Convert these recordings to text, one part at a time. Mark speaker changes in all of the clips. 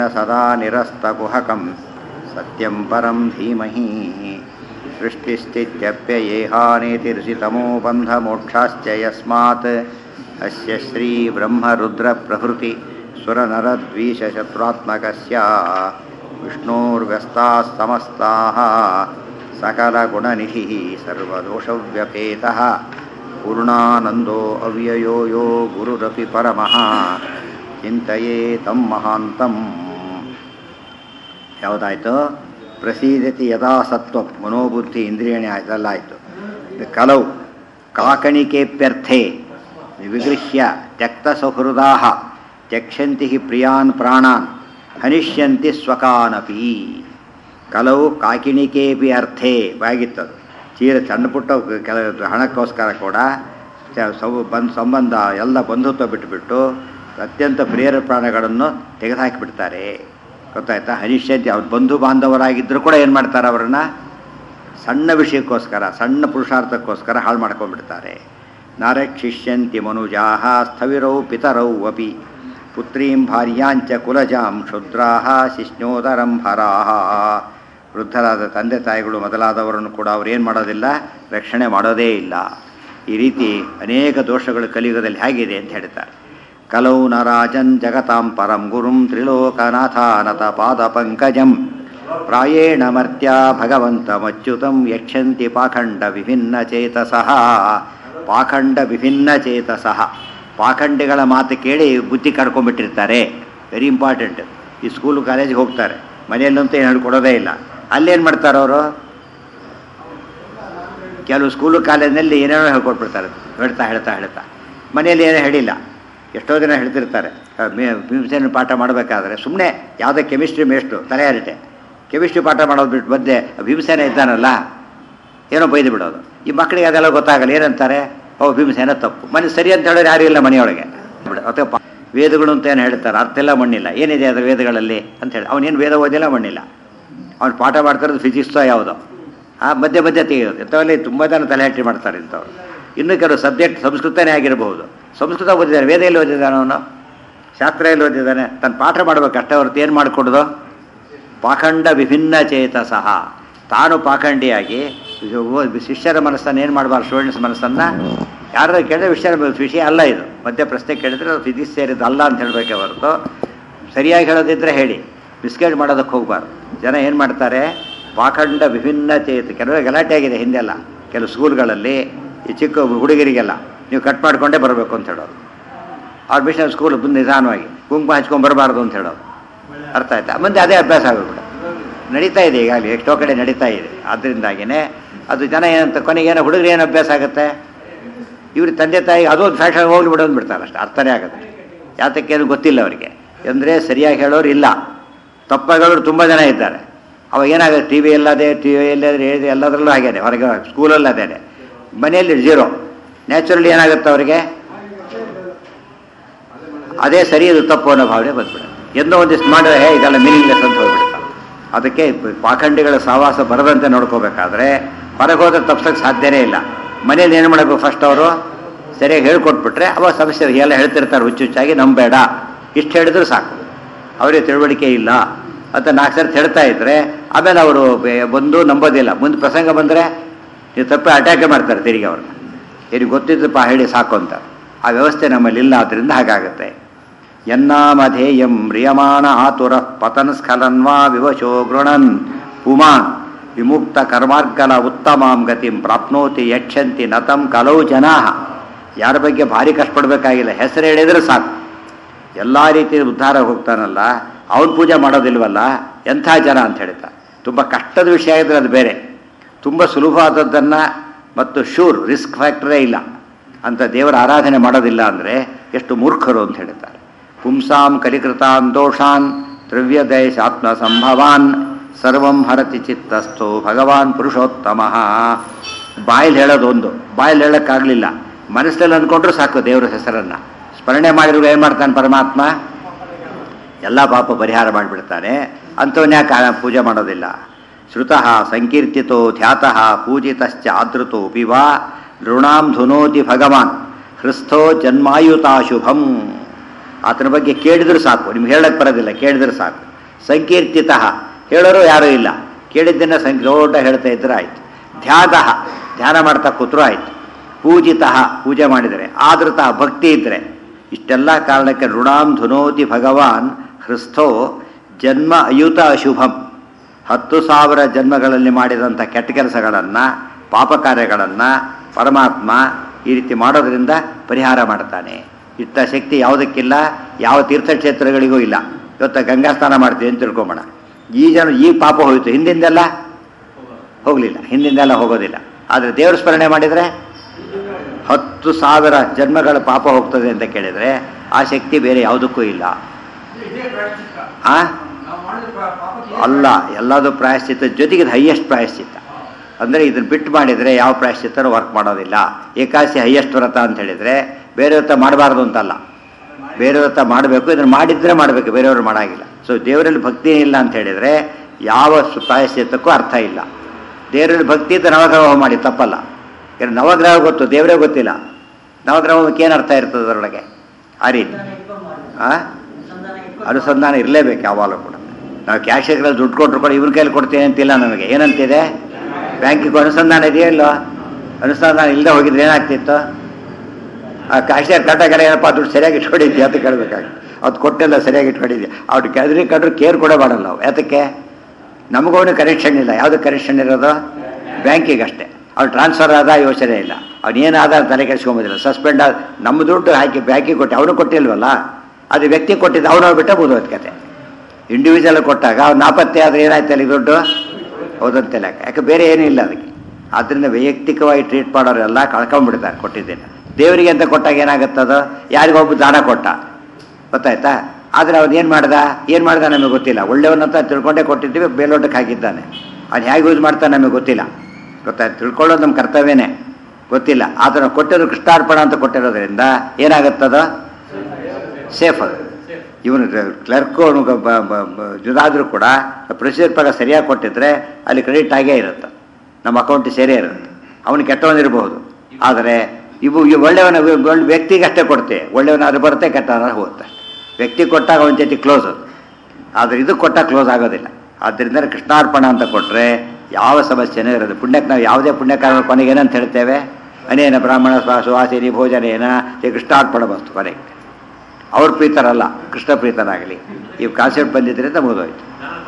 Speaker 1: सदा निरस्तकुहकं सत्यं परं धीमहि सृष्टिस्थित्यप्ययेहानेतिर्षितमो बन्धमोक्षाश्च यस्मात् अस्य श्रीब्रह्मरुद्रप्रभृति सुरनरद्वीषशत्रुत्मकस्य विष्णोर्व्यस्ताः समस्ताः सकलगुणनिधिः सर्वदोषव्यपेतः पूर्णानन्दो अव्ययो यो गुरुरपि परमः ಚಿಂತೆಯೇ ತಮ್ಮ ಮಹಾಂತಂ ಯಾವುದಾಯ್ತು ಪ್ರಸೀದತಿ ಯಥಾ ಸತ್ವ ಮನೋಬುದ್ಧಿ ಇಂದ್ರಿಯಣಿ ಇದೆಲ್ಲ ಆಯಿತು ಕಲವು ಕಾಕಣಿಕೆಪ್ಯರ್ಥೆ ವಿಗೃಹ್ಯ ತ್ಯಕ್ತ ಸೌಹೃದಾ ತ್ಯಕ್ಷಂತಿ ಪ್ರಿಯಾನ್ ಪ್ರಾಣಾನ್ ಹನಿಷ್ಯಂತಿ ಸ್ವಕಾನಪಿ ಕಲವು ಕಾಕಿಣಿಕೆಪಿ ಅರ್ಥೇ ಬಾಗಿತ್ತದು ಚೀರ ಸಣ್ಣ ಪುಟ್ಟ ಕೆಲ ಹಣಕ್ಕೋಸ್ಕರ ಕೂಡ ಬಂದ್ ಸಂಬಂಧ ಎಲ್ಲ ಬಂಧುತ್ವ ಬಿಟ್ಟುಬಿಟ್ಟು ಅತ್ಯಂತ ಪ್ರಿಯರ ಪ್ರಾಣಗಳನ್ನು ತೆಗೆದುಹಾಕಿಬಿಡ್ತಾರೆ ಗೊತ್ತಾಯ್ತಾ ಹನಿಷ್ಯಂತಿ ಅವ್ರ ಬಂಧು ಬಾಂಧವರಾಗಿದ್ದರೂ ಕೂಡ ಏನು ಮಾಡ್ತಾರೆ ಅವರನ್ನ ಸಣ್ಣ ವಿಷಯಕ್ಕೋಸ್ಕರ ಸಣ್ಣ ಪುರುಷಾರ್ಥಕ್ಕೋಸ್ಕರ ಹಾಳು ಮಾಡ್ಕೊಂಡ್ಬಿಡ್ತಾರೆ ನಾರಕ್ಷಿಷ್ಯಂತಿ ಮನುಜಾಹ ಸ್ಥವಿರೌ ಪಿತರೌ ಅಪಿ ಪುತ್ರೀಂ ಭಾರ್ಯಾಂಚ ಕುಲಜಾಂ ಕ್ಷುದ್ರಾಹ ಶಿಷ್ಣೋದರಂ ಹರಾಹ ವೃದ್ಧರಾದ ತಂದೆ ತಾಯಿಗಳು ಮೊದಲಾದವರನ್ನು ಕೂಡ ಅವ್ರು ಏನು ಮಾಡೋದಿಲ್ಲ ರಕ್ಷಣೆ ಮಾಡೋದೇ ಇಲ್ಲ ಈ ರೀತಿ ಅನೇಕ ದೋಷಗಳು ಕಲಿಯುಗದಲ್ಲಿ ಹೇಗಿದೆ ಅಂತ ಹೇಳ್ತಾರೆ ಕಲೌ ನರಾಜನ್ ಜಗತಾಂ ಪರಂ ಗುರುಂ ತ್ರಿಲೋಕನಾಥಾನತ ಪಾದ ಪಂಕಜಂ ಪ್ರಾಯೇಣ ಮರ್ತ್ಯ ಭಗವಂತಮಚ್ಯುತಂ ಯಕ್ಷಂತಿ ಪಾಖಂಡ ವಿಭಿನ್ನ ಚೇತಸಃ ಪಾಖಂಡ ವಿಭಿನ್ನ ಚೇತಸಃ ಪಾಖಂಡಿಗಳ ಮಾತು ಕೇಳಿ ಬುದ್ಧಿ ಕಡ್ಕೊಂಡ್ಬಿಟ್ಟಿರ್ತಾರೆ ವೆರಿ ಇಂಪಾರ್ಟೆಂಟ್ ಈ ಸ್ಕೂಲು ಕಾಲೇಜಿಗೆ ಹೋಗ್ತಾರೆ ಮನೆಯಲ್ಲಂತೂ ಏನು ಹೇಳ್ಕೊಡೋದೇ ಇಲ್ಲ ಅಲ್ಲೇನು ಮಾಡ್ತಾರೆ ಅವರು ಕೆಲವು ಸ್ಕೂಲು ಕಾಲೇಜಿನಲ್ಲಿ ಏನೇನೋ ಹೇಳ್ಕೊಟ್ಬಿಡ್ತಾರೆ ಹೇಳ್ತಾ ಹೇಳ್ತಾ ಹೇಳ್ತಾ ಮನೆಯಲ್ಲಿ ಏನೂ ಹೇಳಿಲ್ಲ ಎಷ್ಟೋ ದಿನ ಹೇಳ್ತಿರ್ತಾರೆ ಭೀಮಸೇನ ಪಾಠ ಮಾಡಬೇಕಾದ್ರೆ ಸುಮ್ಮನೆ ಯಾವುದೇ ಕೆಮಿಸ್ಟ್ರಿ ಮೇಷ್ಟು ತಲೆ ಹರಟೆ ಕೆಮಿಸ್ಟ್ರಿ ಪಾಠ ಮಾಡೋದು ಬಿಟ್ಟು ಬಂದೆ ಭೀಮಸೇನ ಇದ್ದಾನಲ್ಲ ಏನೋ ಬೈದು ಬಿಡೋದು ಈ ಮಕ್ಕಳಿಗೆ ಅದೆಲ್ಲ ಗೊತ್ತಾಗಲ್ಲ ಏನಂತಾರೆ ಓ ಭೀಮಸೇನ ತಪ್ಪು ಮನೆ ಸರಿ ಅಂತ ಹೇಳೋರು ಯಾರೂ ಇಲ್ಲ ಮನೆಯೊಳಗೆ ಅಥವಾ ವೇದಗಳು ಅಂತ ಏನು ಹೇಳ್ತಾರೆ ಅರ್ಥ ಎಲ್ಲ ಮಣ್ಣಿಲ್ಲ ಏನಿದೆ ಅದರ ವೇದಗಳಲ್ಲಿ ಅಂತ ಹೇಳಿ ಅವನೇನು ವೇದ ಓದಿಲ್ಲ ಮಣ್ಣಿಲ್ಲ ಅವ್ನು ಪಾಠ ಮಾಡ್ತಿರೋದು ಫಿಸಿಕ್ಸೋ ಯಾವುದೋ ಆ ಮಧ್ಯೆ ಮಧ್ಯೆ ತೆಗೆಯೋದು ಇಂಥವಲ್ಲಿ ತುಂಬ ಜನ ತಲೆಹಟ್ಟಿ ಮಾಡ್ತಾರೆ ಇಂಥವ್ರು ಇನ್ನು ಕೆಲವು ಸಬ್ಜೆಕ್ಟ್ ಸಂಸ್ಕೃತನೇ ಆಗಿರಬಹುದು ಸಂಸ್ಕೃತ ಓದಿದ್ದಾನೆ ವೇದ ಎಲ್ಲಿ ಓದಿದ್ದಾನೆ ಅವನು ಶಾಸ್ತ್ರ ಎಲ್ಲಿ ಓದಿದ್ದಾನೆ ತನ್ನ ಪಾಠ ಮಾಡಬೇಕು ಅಷ್ಟೇ ಹೊರತು ಏನು ಮಾಡಿಕೊಡೋದು ಪಾಖಂಡ ವಿಭಿನ್ನ ಚೇತಸಃ ತಾನು ಪಾಖಂಡಿಯಾಗಿ ಶಿಷ್ಯರ ಮನಸ್ಸನ್ನು ಏನು ಮಾಡಬಾರ್ದು ಸ್ಟೂಡೆಂಟ್ಸ್ ಮನಸ್ಸನ್ನು ಯಾರು ಕೇಳಿದ್ರೆ ವಿಷಯ ವಿಷಯ ಅಲ್ಲ ಇದು ಮಧ್ಯೆ ಪ್ರಶ್ನೆ ಕೇಳಿದ್ರೆ ಅದು ಫಿಸಿಕ್ಸ್ ಸೇರಿದ್ದು ಅಲ್ಲ ಅಂತ ಹೇಳಬೇಕೆ ಹೊರತು ಸರಿಯಾಗಿ ಹೇಳೋದಿದ್ರೆ ಹೇಳಿ ಮಿಸ್ಗೈಡ್ ಮಾಡೋದಕ್ಕೆ ಹೋಗಬಾರ್ದು ಜನ ಏನು ಮಾಡ್ತಾರೆ ಪಾಖಂಡ ವಿಭಿನ್ನ ಚೇತ ಕೆಲವು ಗಲಾಟೆ ಆಗಿದೆ ಹಿಂದೆಲ್ಲ ಕೆಲವು ಸ್ಕೂಲ್ಗಳಲ್ಲಿ ಈ ಚಿಕ್ಕ ಹುಡುಗರಿಗೆಲ್ಲ ನೀವು ಕಟ್ ಮಾಡಿಕೊಂಡೇ ಬರಬೇಕು ಅಂತ ಹೇಳೋದು ಅವ್ರ ಮಿಷನ್ ಸ್ಕೂಲ್ ಬಂದು ನಿಧಾನವಾಗಿ ಕುಂಕುಮ ಹಚ್ಕೊಂಡು ಬರಬಾರ್ದು ಅಂತ ಹೇಳೋದು ಅರ್ಥ ಆಯ್ತಾ ಮುಂದೆ ಅದೇ ಅಭ್ಯಾಸ ಆಗೋಗ್ಬಿಡ ನಡೀತಾ ಇದೆ ಈಗಾಗಲೇ ಎಷ್ಟೋ ಕಡೆ ನಡೀತಾ ಇದೆ ಅದರಿಂದಾಗಿಯೇ ಅದು ಜನ ಏನಂತ ಕೊನೆಗೆ ಏನೋ ಹುಡುಗರು ಏನು ಅಭ್ಯಾಸ ಆಗುತ್ತೆ ಇವ್ರ ತಂದೆ ತಾಯಿ ಅದೊಂದು ಫ್ಯಾಷನ್ ಹೋಗ್ಲಿ ಬಿಡೋದು ಬಿಡ್ತಾರೆ ಅಷ್ಟೇ ಅರ್ಥನೇ ಆಗುತ್ತೆ ಯಾತಕ್ಕೇನು ಗೊತ್ತಿಲ್ಲ ಅವರಿಗೆ ಅಂದರೆ ಸರಿಯಾಗಿ ಹೇಳೋರು ಇಲ್ಲ ತಪ್ಪಗಳವರು ತುಂಬ ಜನ ಇದ್ದಾರೆ ಅವಾಗ ಏನಾಗುತ್ತೆ ಟಿ ವಿ ಎಲ್ಲದೇ ಟಿ ವಿ ಎಲ್ಲದೇ ಎಲ್ಲದರಲ್ಲೂ ಹಾಗೇನೆ ಹೊರಗೆ ಸ್ಕೂಲಲ್ಲಿ ಅದೇನೆ ಮನೆಯಲ್ಲಿ ಜೀರೋ ನ್ಯಾಚುರಲಿ ಏನಾಗುತ್ತೆ ಅವರಿಗೆ ಅದೇ ಸರಿ ಇದು ತಪ್ಪು ಅನ್ನೋ ಭಾವನೆ ಬಂದ್ಬಿಡುತ್ತೆ ಎಂದೋ ಒಂದಿಷ್ಟು ಮಾಡಿದ್ರೆ ಹೇ ಇದೆಲ್ಲ ಮೀನಿಂಗ್ಲೆಸ್ ಅಂತ ಹೋಗ್ಬಿಡುತ್ತೆ ಅದಕ್ಕೆ ಪಾಖಂಡಿಗಳ ಸಹವಾಸ ಬರದಂತೆ ನೋಡ್ಕೋಬೇಕಾದ್ರೆ ಹೊರಗೆ ಹೋದ್ರೆ ತಪ್ಸೋಕ್ಕೆ ಸಾಧ್ಯನೇ ಇಲ್ಲ ಮನೇಲಿ ಏನು ಮಾಡಬೇಕು ಫಸ್ಟ್ ಅವರು ಸರಿಯಾಗಿ ಹೇಳ್ಕೊಟ್ಬಿಟ್ರೆ ಅವಾಗ ಸಮಸ್ಯೆ ಎಲ್ಲ ಹೇಳ್ತಿರ್ತಾರೆ ಹುಚ್ಚುಚ್ಚಾಗಿ ನಂಬೇಡ ಇಷ್ಟು ಹೇಳಿದ್ರು ಸಾಕು ಅವರಿಗೆ ತಿಳುವಳಿಕೆ ಇಲ್ಲ ಅಂತ ನಾಲ್ಕು ಸರ್ತಿ ಹೇಳ್ತಾ ಇದ್ರೆ ಆಮೇಲೆ ಅವರು ಬಂದು ನಂಬೋದಿಲ್ಲ ಮುಂದೆ ಪ್ರಸಂಗ ಬಂದರೆ ನೀವು ತಪ್ಪು ಅಟ್ಯಾಕೆ ಮಾಡ್ತಾರೆ ತಿರುಗಿ ಅವ್ರನ್ನ ತಿರುಗಿ ಗೊತ್ತಿದ್ದಪ್ಪ ಹೇಳಿ ಸಾಕು ಅಂತ ಆ ವ್ಯವಸ್ಥೆ ನಮ್ಮಲ್ಲಿ ಇಲ್ಲ ಆದ್ದರಿಂದ ಹಾಗಾಗುತ್ತೆ ಯನ್ನಾಮಧೇಯಂ ಮ್ರಿಯಮಾಣ ಆತುರ ಪತನ್ ಸ್ಖಲನ್ವಾ ವಿವಶೋ ಗೃಣನ್ ಪುಮಾನ್ ವಿಮುಕ್ತ ಕರ್ಮಾರ್ಗಲ ಉತ್ತಮಾಂ ಗತಿಂ ಪ್ರಾಪ್ನೋತಿ ಯಕ್ಷಂತಿ ನತಂ ಕಲೌ ಜನಾ ಯಾರ ಬಗ್ಗೆ ಭಾರಿ ಕಷ್ಟಪಡಬೇಕಾಗಿಲ್ಲ ಹೆಸರು ಹೇಳಿದ್ರೆ ಸಾಕು ಎಲ್ಲ ರೀತಿಯ ಉದ್ಧಾರ ಹೋಗ್ತಾನಲ್ಲ ಅವನು ಪೂಜೆ ಮಾಡೋದಿಲ್ವಲ್ಲ ಎಂಥ ಜನ ಅಂತ ಹೇಳ್ತಾರೆ ತುಂಬ ಕಷ್ಟದ ವಿಷಯ ಇದ್ರೆ ಅದು ಬೇರೆ ತುಂಬ ಸುಲಭವಾದದ್ದನ್ನು ಮತ್ತು ಶೂರ್ ರಿಸ್ಕ್ ಫ್ಯಾಕ್ಟರೇ ಇಲ್ಲ ಅಂತ ದೇವರ ಆರಾಧನೆ ಮಾಡೋದಿಲ್ಲ ಅಂದರೆ ಎಷ್ಟು ಮೂರ್ಖರು ಅಂತ ಹೇಳ್ತಾರೆ ಪುಂಸಾಂ ಕಲಿಕೃತಾನ್ ದೋಷಾನ್ ದ್ರವ್ಯದಯಶ ಆತ್ಮ ಸಂಭವಾನ್ ಸರ್ವಂ ಹರತಿ ಚಿತ್ತಸ್ಥೋ ಭಗವಾನ್ ಪುರುಷೋತ್ತಮ ಬಾಯಲ್ಲಿ ಹೇಳೋದೊಂದು ಬಾಯಲ್ಲಿ ಹೇಳೋಕ್ಕಾಗಲಿಲ್ಲ ಮನಸ್ಸಲ್ಲಿ ಅಂದ್ಕೊಂಡ್ರೂ ಸಾಕು ದೇವರ ಹೆಸರನ್ನು ಸ್ಮರಣೆ ಮಾಡಿದ್ರು ಏನು ಮಾಡ್ತಾನೆ ಪರಮಾತ್ಮ ಎಲ್ಲ ಪಾಪ ಪರಿಹಾರ ಮಾಡಿಬಿಡ್ತಾನೆ ಅಂಥವನ್ನ ಯಾಕೆ ಪೂಜೆ ಮಾಡೋದಿಲ್ಲ ಶ್ರುತಃ ಸಂಕೀರ್ತಿತೋ ಧ್ಯಾತಃ ಪೂಜಿತಶ್ಚ ಆದೃತೋ ಪಿವಾ ಋಣಾಂ ಧುನೋತಿ ಭಗವಾನ್ ಹೃಸ್ಥೋ ಜನ್ಮಾಯುತಾಶುಭಂ ಆತನ ಬಗ್ಗೆ ಕೇಳಿದ್ರು ಸಾಕು ನಿಮ್ಗೆ ಹೇಳಕ್ಕೆ ಬರೋದಿಲ್ಲ ಕೇಳಿದ್ರೆ ಸಾಕು ಸಂಕೀರ್ತಿತ ಹೇಳೋರು ಯಾರೂ ಇಲ್ಲ ಕೇಳಿದ್ದನ್ನು ಸಂ ದೊಡ್ಡ ಹೇಳ್ತಾ ಇದ್ರೆ ಆಯ್ತು ಧ್ಯಾದ ಧ್ಯಾನ ಮಾಡ್ತಾ ಕೂತ್ರು ಆಯ್ತು ಪೂಜಿತ ಪೂಜೆ ಮಾಡಿದರೆ ಆದೃತ ಭಕ್ತಿ ಇದ್ದರೆ ಇಷ್ಟೆಲ್ಲ ಕಾರಣಕ್ಕೆ ಋಣಾಂ ಧುನೋತಿ ಭಗವಾನ್ ಹೃಸ್ಥೋ ಜನ್ಮ ಅಯುತ ಅಶುಭಂ ಹತ್ತು ಸಾವಿರ ಜನ್ಮಗಳಲ್ಲಿ ಮಾಡಿದಂಥ ಕೆಟ್ಟ ಕೆಲಸಗಳನ್ನು ಪಾಪ ಕಾರ್ಯಗಳನ್ನು ಪರಮಾತ್ಮ ಈ ರೀತಿ ಮಾಡೋದ್ರಿಂದ ಪರಿಹಾರ ಮಾಡ್ತಾನೆ ಇಷ್ಟ ಶಕ್ತಿ ಯಾವುದಕ್ಕಿಲ್ಲ ಯಾವ ತೀರ್ಥಕ್ಷೇತ್ರಗಳಿಗೂ ಇಲ್ಲ ಇವತ್ತು ಗಂಗಾ ಸ್ನಾನ ಮಾಡ್ತೀವಿ ಅಂತ ತಿಳ್ಕೊಂಬೋಣ ಈ ಜನ ಈ ಪಾಪ ಹೋಯಿತು ಹಿಂದಿಂದೆಲ್ಲ ಹೋಗಲಿಲ್ಲ ಹಿಂದಿಂದೆಲ್ಲ ಹೋಗೋದಿಲ್ಲ ಆದರೆ ದೇವ್ರ ಸ್ಮರಣೆ ಮಾಡಿದರೆ ಹತ್ತು ಸಾವಿರ ಜನ್ಮಗಳ ಪಾಪ ಹೋಗ್ತದೆ ಅಂತ ಕೇಳಿದರೆ ಆ ಶಕ್ತಿ ಬೇರೆ ಯಾವುದಕ್ಕೂ ಇಲ್ಲ ಆ ಅಲ್ಲ ಎಲ್ಲದೂ ಪ್ರಾಯಶ್ಚಿತ್ತ ಜೊತೆಗೆ ಇದು ಹೈಯೆಸ್ಟ್ ಪ್ರಾಯಶ್ಚಿತ್ತ ಅಂದರೆ ಇದನ್ನು ಬಿಟ್ಟು ಮಾಡಿದರೆ ಯಾವ ಪ್ರಾಯಶ್ಚಿತ್ತನೂ ವರ್ಕ್ ಮಾಡೋದಿಲ್ಲ ಏಕಾಸಿ ಹೈಯೆಸ್ಟ್ ವ್ರತ ಅಂತ ಹೇಳಿದರೆ ಬೇರೆ ವ್ರತ ಮಾಡಬಾರ್ದು ಅಂತಲ್ಲ ಬೇರೆ ವ್ರತ ಮಾಡಬೇಕು ಇದನ್ನು ಮಾಡಿದರೆ ಮಾಡಬೇಕು ಬೇರೆಯವರು ಮಾಡಾಗಿಲ್ಲ ಸೊ ದೇವರಲ್ಲಿ ಭಕ್ತಿ ಇಲ್ಲ ಅಂತ ಹೇಳಿದರೆ ಯಾವ ಸು- ಪ್ರಾಯಶ್ಚಿತ್ತಕ್ಕೂ ಅರ್ಥ ಇಲ್ಲ ದೇವರಲ್ಲಿ ಭಕ್ತಿ ಇದ್ದ ನವಗ್ರಹ ಹೋಮ ಮಾಡಿ ತಪ್ಪಲ್ಲ ಯಾಕಂದ್ರೆ ನವಗ್ರಹ ಗೊತ್ತು ದೇವರೇ ಗೊತ್ತಿಲ್ಲ ನವಗ್ರಹ ಹೋಮಕ್ಕೆ ಏನು ಅರ್ಥ ಇರ್ತದೆ ಅದರೊಳಗೆ ಆ ರೀತಿ ಆ ಅನುಸಂಧಾನ ಇರಲೇಬೇಕು ಯಾವಾಗಲೂ ಕೂಡ ನಾವು ಕ್ಯಾಶಿಯರ್ಗಳಲ್ಲಿ ದುಡ್ಡು ಕೊಟ್ಟರು ಕೂಡ ಇವ್ರ ಕೈಲಿ ಕೊಡ್ತೀನಿ ಅಂತಿಲ್ಲ ನಮಗೆ ಏನಂತಿದೆ ಬ್ಯಾಂಕಿಗೆ ಅನುಸಂಧಾನ ಇದೆಯೋ ಇಲ್ಲೋ ಅನುಸಂಧಾನ ಇಲ್ಲದೆ ಹೋಗಿದ್ರೆ ಏನಾಗ್ತಿತ್ತು ಆ ಕ್ಯಾಶಿಯರ್ ಕಟ್ಟಾಗೆಲ್ಲ ಏನಪ್ಪ ದುಡ್ಡು ಸರಿಯಾಗಿ ಇಟ್ಕೊಂಡಿದ್ದೆ ಅಂತ ಕೇಳಬೇಕಾಗಿ ಅದು ಕೊಟ್ಟೆಲ್ಲ ಸರಿಯಾಗಿ ಇಟ್ಕೊಂಡಿದ್ದೆ ಅವ್ರು ಕೆದ್ರಿ ಕಟ್ರು ಕೇರ್ ಕೂಡ ಮಾಡಲ್ಲ ನಾವು ಯಾತಕ್ಕೆ ನಮಗೋನು ಕನೆಕ್ಷನ್ ಇಲ್ಲ ಯಾವುದು ಕನೆಕ್ಷನ್ ಇರೋದು ಬ್ಯಾಂಕಿಗೆ ಅಷ್ಟೇ ಅವ್ರು ಟ್ರಾನ್ಸ್ಫರ್ ಆದ ಯೋಚನೆ ಇಲ್ಲ ಅವನೇನಾದ ತಲೆ ಕೆಡಿಸ್ಕೊಂಬೋದಿಲ್ಲ ಸಸ್ಪೆಂಡ್ ಆದ ನಮ್ಮ ದುಡ್ಡು ಹಾಕಿ ಬ್ಯಾಂಕಿಗೆ ಕೊಟ್ಟು ಅವನು ಕೊಟ್ಟಿಲ್ವಲ್ಲ ಅದು ವ್ಯಕ್ತಿ ಕೊಟ್ಟಿದ್ದು ಅವನು ಬಿಟ್ಟ ಬೋಧೋದ್ ಕತೆ ಇಂಡಿವಿಜುವಲ್ ಕೊಟ್ಟಾಗ ಅವ್ನು ನಾಪತ್ತೆ ಆದರೆ ಏನಾಯ್ತು ಅಲ್ಲಿ ದುಡ್ಡು ಹೌದಂತೆ ಲೆಕ್ಕ ಯಾಕೆ ಬೇರೆ ಏನೂ ಇಲ್ಲ ಅದಕ್ಕೆ ಆದ್ದರಿಂದ ವೈಯಕ್ತಿಕವಾಗಿ ಟ್ರೀಟ್ ಮಾಡೋರೆಲ್ಲ ಕಳ್ಕೊಂಡ್ಬಿಡ್ತಾರೆ ಕೊಟ್ಟಿದ್ದೇನೆ ದೇವರಿಗೆ ಅಂತ ಕೊಟ್ಟಾಗ ಏನಾಗುತ್ತದು ಯಾರಿಗೊಬ್ಬ ದಾನ ಕೊಟ್ಟ ಗೊತ್ತಾಯ್ತಾ ಆದರೆ ಅವನು ಏನು ಮಾಡ್ದ ಏನು ಮಾಡ್ದ ನಮಗೆ ಗೊತ್ತಿಲ್ಲ ಒಳ್ಳೆಯವನಂತ ತಿಳ್ಕೊಂಡೇ ಕೊಟ್ಟಿದ್ದೀವಿ ಬೇಲೋಟಕ್ಕೆ ಹಾಕಿದ್ದಾನೆ ಅದು ಹೇಗೆ ಯೂಸ್ ಮಾಡ್ತಾನೆ ನಮಗೆ ಗೊತ್ತಿಲ್ಲ ಗೊತ್ತಾಯ್ತು ತಿಳ್ಕೊಳ್ಳೋದು ನಮ್ಮ ಕರ್ತವ್ಯನೇ ಗೊತ್ತಿಲ್ಲ ಆದರೆ ಕೊಟ್ಟಿರೋ ಕೃಷ್ಣಾರ್ಪಣ ಅಂತ ಕೊಟ್ಟಿರೋದ್ರಿಂದ ಏನಾಗುತ್ತದ ಸೇಫ್ ಅದು ಇವನು ಕ್ಲರ್ಕು ಇದಾದರೂ ಕೂಡ ಪ್ರೊಸೀಜರ್ ಪ್ರಕಾರ ಸರಿಯಾಗಿ ಕೊಟ್ಟಿದ್ರೆ ಅಲ್ಲಿ ಕ್ರೆಡಿಟ್ ಆಗೇ ಇರುತ್ತೆ ನಮ್ಮ ಅಕೌಂಟಿಗೆ ಸೇರೇ ಇರುತ್ತೆ ಅವನು ಕೆಟ್ಟವನಿರಬಹುದು ಆದರೆ ಇವು ಈ ಒಳ್ಳೆಯವನ ಒಳ್ಳೆ ವ್ಯಕ್ತಿಗೆ ಅಷ್ಟೇ ಕೊಡ್ತೇವೆ ಒಳ್ಳೆಯವನಾದ್ರೂ ಬರುತ್ತೆ ಕೆಟ್ಟವನಾದ್ರೂ ಹೋಗುತ್ತೆ ವ್ಯಕ್ತಿ ಕೊಟ್ಟಾಗ ಅವನ ಜೊತೆ ಕ್ಲೋಸ್ ಅದು ಆದರೆ ಇದು ಕೊಟ್ಟಾಗ ಕ್ಲೋಸ್ ಆಗೋದಿಲ್ಲ ಆದ್ದರಿಂದ ಕೃಷ್ಣಾರ್ಪಣ ಅಂತ ಕೊಟ್ಟರೆ ಯಾವ ಸಮಸ್ಯೆನೂ ಇರೋದು ಪುಣ್ಯಕ್ಕೆ ನಾವು ಯಾವುದೇ ಪುಣ್ಯಕಾರನ ಕೊನೆಗೆ ಏನಂತ ಹೇಳ್ತೇವೆ ಅನೇನ ಬ್ರಾಹ್ಮಣ ಸುವಾಸಿನಿ ಭೋಜನೇನ ಈ ಕೃಷ್ಣಾರ್ಪಣ ವಸ್ತು ಕೊನೆಗೆ ಅವ್ರ ಪ್ರೀತರಲ್ಲ ಕೃಷ್ಣ ಪ್ರೀತರಾಗಲಿ ಈ ಕಾನ್ಸೆಪ್ಟ್ ಬಂದಿದ್ದರಿಂದ ಮುಗಿದೋಯ್ತು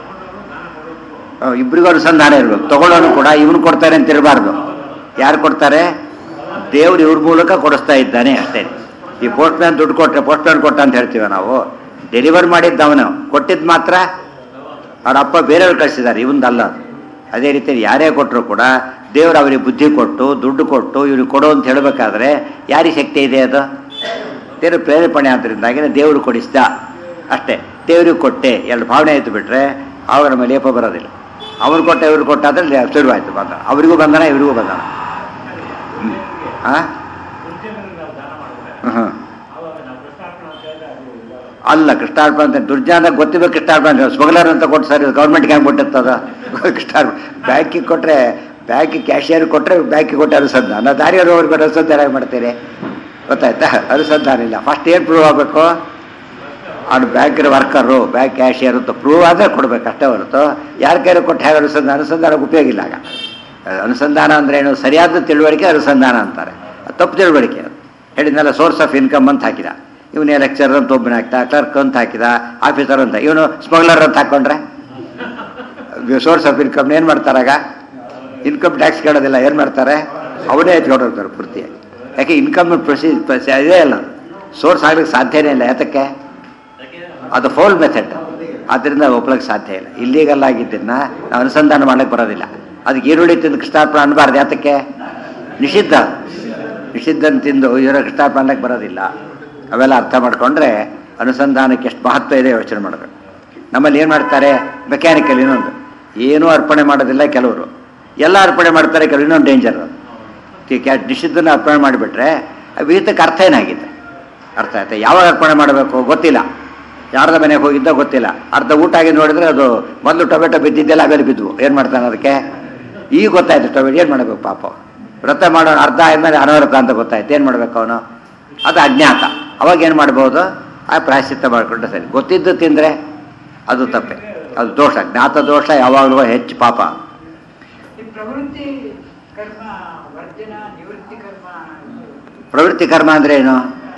Speaker 1: ಇಬ್ಬರಿಗೂ ಅನುಸಂಧಾನ ಇರಬೇಕು ತಗೊಳ್ಳೋನು ಕೂಡ ಇವನು ಕೊಡ್ತಾರೆ ಅಂತ ಇರಬಾರ್ದು ಯಾರು ಕೊಡ್ತಾರೆ ದೇವ್ರು ಇವ್ರ ಮೂಲಕ ಕೊಡಿಸ್ತಾ ಇದ್ದಾನೆ ಅಷ್ಟೇ ಈ ಪೋಸ್ಟ್ ಮ್ಯಾನ್ ದುಡ್ಡು ಕೊಟ್ಟರೆ ಪೋಸ್ಟ್ ಮ್ಯಾನ್ ಕೊಟ್ಟ ಅಂತ ಹೇಳ್ತೀವಿ ನಾವು ಡೆಲಿವರ್ ಮಾಡಿದ್ದ ಅವನು ಕೊಟ್ಟಿದ್ದು ಮಾತ್ರ ಅವ್ರ ಅಪ್ಪ ಬೇರೆಯವ್ರು ಕಳಿಸಿದ್ದಾರೆ ಇವಂದಲ್ಲ ಅದು. ಅದೇ ರೀತಿ ಯಾರೇ ಕೊಟ್ಟರು ಕೂಡ ದೇವರು ಅವರಿಗೆ ಬುದ್ಧಿ ಕೊಟ್ಟು ದುಡ್ಡು ಕೊಟ್ಟು ಇವ್ರಿಗೆ ಕೊಡು ಅಂತ ಹೇಳಬೇಕಾದ್ರೆ ಯಾರಿಗೆ ಶಕ್ತಿ ಇದೆ ಅದು ದೇವ್ರ ಪ್ರೇರೇಪಣೆ ಆದ್ದರಿಂದಾಗಿ ದೇವರು ಕೊಡಿಸ್ದ ಅಷ್ಟೇ ದೇವ್ರಿಗೆ ಕೊಟ್ಟೆ ಎರಡು ಭಾವನೆ ಆಯ್ತು ಬಿಟ್ರೆ ಅವರ ಮೇಲೆ ಲೇಪ ಬರೋದಿಲ್ಲ ಅವ್ರು ಕೊಟ್ಟ ಇವ್ರು ಕೊಟ್ಟಾದ್ರೆ ಶುರುವಾಯ್ತು ಬಂಧನ ಅವರಿಗೂ ಬಂಧನ ಇವರಿಗೂ ಬಂಧನ ಹ್ಮ್. ಆ ಹ್ಮ್. ಅಲ್ಲ ಕೃಷ್ಣಾರ್ಪಣ ಅಂತ ದುರ್ಜಾನ ಗೊತ್ತಿರ್ಬೇಕು ಕೃಷ್ಣಾರ್ಪಣ ಅಂತ ಸ್ಮಗ್ಲರ್ ಅಂತ ಕೊಟ್ಟು ಸರ್ ಗೌರ್ಮೆಂಟ್ಗೆ ಹೆಂಗೆ ಕೊಟ್ಟಿರ್ತದ ಕೃಷ್ಣಾರ್ಪಣ ಬ್ಯಾಂಕಿಗೆ ಕೊಟ್ಟರೆ ಬ್ಯಾಂಕಿಗೆ ಕ್ಯಾಶಿಯರ್ ಕೊಟ್ಟರೆ ಬ್ಯಾಂಕಿಗೆ ಕೊಟ್ಟರೆ ಅನುಸಂಧಾನ ದಾರಿಯವರು ಅವ್ರಿಗೆ ಕೊಟ್ಟು ಅನುಸಂಧಾನ ಹೇಗೆ ಮಾಡ್ತೀರಿ ಗೊತ್ತಾಯ್ತಾ ಅನುಸಂಧಾನ ಇಲ್ಲ ಫಸ್ಟ್ ಏನು ಪ್ರೂವ್ ಆಗಬೇಕು ಅವ್ನು ಬ್ಯಾಂಕಿನ ವರ್ಕರು ಬ್ಯಾಂಕ್ ಕ್ಯಾಶಿಯರ್ ಅಂತ ಪ್ರೂವ್ ಆದರೆ ಕೊಡ್ಬೇಕು ಅಷ್ಟೇ ಹೊರತು ಯಾರ ಕೈಲಿ ಕೊಟ್ಟು ಹೇಗೆ ಅನುಸಂಧಾನ ಅನುಸಂಧಾನಕ್ಕೆ ಉಪಯೋಗ ಇಲ್ಲ ಆಗ ಅನುಸಂಧಾನ ಅಂದ್ರೆ ಏನು ಸರಿಯಾದ ತಿಳುವಳಿಕೆ ಅನುಸಂಧಾನ ಅಂತಾರೆ ಅದು ತಪ್ಪು ತಿಳುವಳಿಕೆ ಅದು ಹೇಳಿದ್ನಲ್ಲ ಸೋರ್ಸ್ ಆಫ್ ಇನ್ಕಮ್ ಅಂತ ಹಾಕಿದ ಇವನೇ ಲೆಕ್ಚರರ್ ಅಂತ ಒಬ್ಬನ ಹಾಕ್ತಾ ಕ್ಲರ್ಕ್ ಅಂತ ಹಾಕಿದ ಆಫೀಸರ್ ಅಂತ ಇವನು ಸ್ಮಗ್ಲರ್ ಅಂತ ಹಾಕೊಂಡ್ರೆ ಸೋರ್ಸ್ ಆಫ್ ಇನ್ಕಮ್ ಏನು ಮಾಡ್ತಾರಾಗ ಇನ್ಕಮ್ ಟ್ಯಾಕ್ಸ್ ಕೇಳೋದಿಲ್ಲ ಏನು ಮಾಡ್ತಾರೆ ಅವನೇ ಎತ್ಕೊಂಡು ಹೋಗ್ತಾರೆ ಪೂರ್ತಿಯಾಗಿ ಯಾಕೆ ಇನ್ಕಮ್ ಪ್ರೊಸೀ ಇದೇ ಅಲ್ಲ ಸೋರ್ಸ್ ಆಗ್ಲಿಕ್ಕೆ ಸಾಧ್ಯನೇ ಇಲ್ಲ ಯಾತಕ್ಕೆ ಅದು ಫೌಲ್ ಮೆಥಡ್ ಆದ್ದರಿಂದ ಒಪ್ಲಕ್ಕೆ ಸಾಧ್ಯ ಇಲ್ಲ ಇಲ್ಲಿಗಲ್ ಆಗಿದ್ದನ್ನ ನಾವು ಅನುಸಂಧಾನ ಮಾಡಕ್ಕೆ ಬರೋದಿಲ್ಲ ಅದಕ್ಕೆ ಈರುಳ್ಳಿ ತಿಂದು ಕೃಷ್ಣಾರ್ಪಣ ಅನ್ಬಾರ್ದು ಯಾತಕ್ಕೆ ನಿಷಿದ್ಧ ನಿಷಿದ್ಧನ ತಿಂದು ಇವರ ಕೃಷ್ಣಾರ್ಪಣ ಅನ್ನಕ್ಕೆ ಬರೋದಿಲ್ಲ ಅವೆಲ್ಲ ಅರ್ಥ ಮಾಡ್ಕೊಂಡ್ರೆ ಅನುಸಂಧಾನಕ್ಕೆ ಎಷ್ಟು ಮಹತ್ವ ಇದೆ ಯೋಚನೆ ಮಾಡಬೇಕು ನಮ್ಮಲ್ಲಿ ಏನು ಮಾಡ್ತಾರೆ ಮೆಕ್ಯಾನಿಕಲ್ ಇನ್ನೊಂದು ಏನೂ ಅರ್ಪಣೆ ಮಾಡೋದಿಲ್ಲ ಕೆಲವರು ಎಲ್ಲ ಅರ್ಪಣೆ ಮಾಡ್ತಾರೆ ಕೆಲವು ಇನ್ನೊಂದು ಡೇಂಜರ್ ಅದು ಕ್ಯಾ ನಿಷಿದ್ಧನ ಅರ್ಪಣೆ ಮಾಡಿಬಿಟ್ರೆ ವಿಹಿತಕ್ಕೆ ಅರ್ಥ ಏನಾಗಿದೆ ಅರ್ಥ ಆಯ್ತಾ ಯಾವಾಗ ಅರ್ಪಣೆ ಮಾಡಬೇಕು ಗೊತ್ತಿಲ್ಲ ಯಾರ್ದ ಮನೆಗೆ ಹೋಗಿದ್ದ ಗೊತ್ತಿಲ್ಲ ಅರ್ಧ ಊಟ ಆಗಿ ನೋಡಿದ್ರೆ ಅದು ಮೊದಲು ಟೊಮೆಟೊ ಬಿದ್ದಿದ್ದೆಲ್ಲ ಆಮೇಲೆ ಬಿದ್ವು ಏನು ಮಾಡ್ತಾನೆ ಅದಕ್ಕೆ ಈಗ ಗೊತ್ತಾಯ್ತು ಟೊಮೆಟೊ ಏನು ಮಾಡಬೇಕು ಪಾಪ ವ್ರತ ಮಾಡೋಣ ಅರ್ಧ ಆದ್ಮೇಲೆ ಅನವೃತ ಅಂತ ಗೊತ್ತಾಯ್ತು ಏನು ಮಾಡಬೇಕು ಅವನು ಅದು ಅಜ್ಞಾತ ಅವಾಗ ಏನು ಮಾಡ್ಬೋದು ಆ ಪ್ರಾಯಶ್ಚಿತ್ತ ಮಾಡಿಕೊಂಡ್ರೆ ಸರಿ ಗೊತ್ತಿದ್ದು ತಿಂದರೆ ಅದು ತಪ್ಪೆ ಅದು ದೋಷ ಜ್ಞಾತ ದೋಷ ಯಾವಾಗಲೂ ಹೆಚ್ಚು ಪಾಪ
Speaker 2: ಈ ಪ್ರವೃತ್ತಿ ಕರ್ಮ ವರ್ಜನ ನಿವೃತ್ತಿ ಕರ್ಮ
Speaker 1: ಪ್ರವೃತ್ತಿ ಕರ್ಮ ಅಂದ್ರೆ ಏನು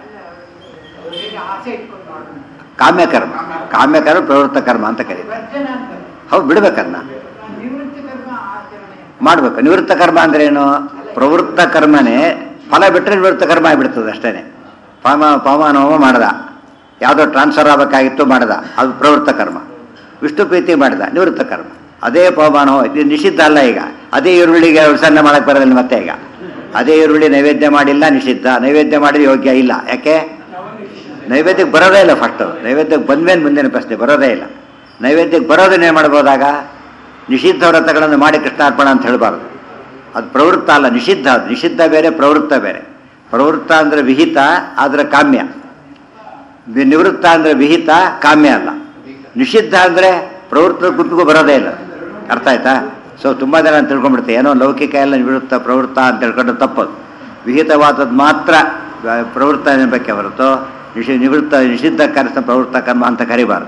Speaker 2: ಅವರಿಗೆ ಆಸೆ ಇಟ್ಕೊಂಡು ಮಾಡೋದು
Speaker 1: ಕಾಮ್ಯಕರ್ಮ ಕಾಮ್ಯಕರ್ಮ ಪ್ರವೃತ್ತ ಕರ್ಮ ಅಂತ ಕರೀತಾರೆ
Speaker 2: ವರ್ಜನ ಅಂತಾರೆ
Speaker 1: ಹೌದು ಬಿಡ್ಬೇಕನ್ನ
Speaker 2: ನಿವೃತ್ತಿ ಕರ್ಮ ಆಚರಣೆ
Speaker 1: ಮಾಡ್ಬೇಕು ನಿವೃತ್ತ ಕರ್ಮ ಅಂದ್ರೆ ಏನು ಪ್ರವೃತ್ತ ಕರ್ಮನೇ ಫಲ ಬಿಟ್ಟರೆ ನಿವೃತ್ತ ಕರ್ಮ ಆಗಿಬಿಡ್ತದೆ ಅಷ್ಟೇನೆ ಪಾಮ ಪವಮಾನೋಮ ಮಾಡ್ದ ಯಾವುದೋ ಟ್ರಾನ್ಸ್ಫರ್ ಆಗಬೇಕಾಗಿತ್ತು ಮಾಡ್ದ ಅದು ಪ್ರವೃತ್ತ ಕರ್ಮ ವಿಷ್ಣು ಪ್ರೀತಿ ಮಾಡಿದ ನಿವೃತ್ತ ಕರ್ಮ ಅದೇ ಪವಮಾನ ಇದು ನಿಷಿದ್ಧ ಅಲ್ಲ ಈಗ ಅದೇ ಈರುಳ್ಳಿಗೆ ಸಣ್ಣ ಮಾಡಕ್ಕೆ ಬರೋದಿಲ್ಲ ಮತ್ತೆ ಈಗ ಅದೇ ಈರುಳ್ಳಿ ನೈವೇದ್ಯ ಮಾಡಿಲ್ಲ ನಿಷಿದ್ಧ ನೈವೇದ್ಯ ಮಾಡಿದ್ರೆ ಯೋಗ್ಯ ಇಲ್ಲ ಯಾಕೆ ನೈವೇದ್ಯಕ್ಕೆ ಬರೋದೇ ಇಲ್ಲ ಫಸ್ಟ್ ನೈವೇದ್ಯಕ್ಕೆ ಬಂದ್ಮೇಲೆ ಮುಂದಿನ ಪ್ರಶ್ನೆ ಬರೋದೇ ಇಲ್ಲ ನೈವೇದ್ಯಕ್ಕೆ ಬರೋದನ್ನೇ ಮಾಡ್ಬೋದಾಗ ನಿಷಿದ್ಧ ವ್ರತಗಳನ್ನು ಮಾಡಿ ಕೃಷ್ಣಾರ್ಪಣ ಅಂತ ಹೇಳಬಾರ್ದು ಅದು ಪ್ರವೃತ್ತ ಅಲ್ಲ ನಿಷಿದ್ಧ ಅದು ನಿಷಿದ್ಧ ಬೇರೆ ಪ್ರವೃತ್ತ ಬೇರೆ ಪ್ರವೃತ್ತ ಅಂದರೆ ವಿಹಿತ ಆದರೆ ಕಾಮ್ಯ ವಿ- ನಿವೃತ್ತ ಅಂದರೆ ವಿಹಿತ ಕಾಮ್ಯ ಅಲ್ಲ ನಿಷಿದ್ಧ ಅಂದರೆ ಪ್ರವೃತ್ತ ಗುಂಪಿಗೂ ಬರೋದೇ ಇಲ್ಲ ಅರ್ಥ ಆಯ್ತಾ ಸೊ ತುಂಬ ಜನ ಅಂತ ತಿಳ್ಕೊಂಡ್ಬಿಡ್ತಾರೆ ಏನೋ ಲೌಕಿಕ ಎಲ್ಲ ನಿವೃತ್ತ ಪ್ರವೃತ್ತ ಅಂತ ತಿಳ್ಕೊಂಡ್ರೆ ತಪ್ಪದು ವಿಹಿತವಾದದ್ದು ಮಾತ್ರ ಆ, ಪ್ರವೃತ್ತ ಅನ್ನಬೇಕೆ ಹೊರತು ನಿಷಿ ನಿವೃತ್ತ ನಿಷಿದ್ಧ ಕರ್ಮ ಪ್ರವೃತ್ತ ಕರ್ಮ ಅಂತ ಕರಿಬಾರದು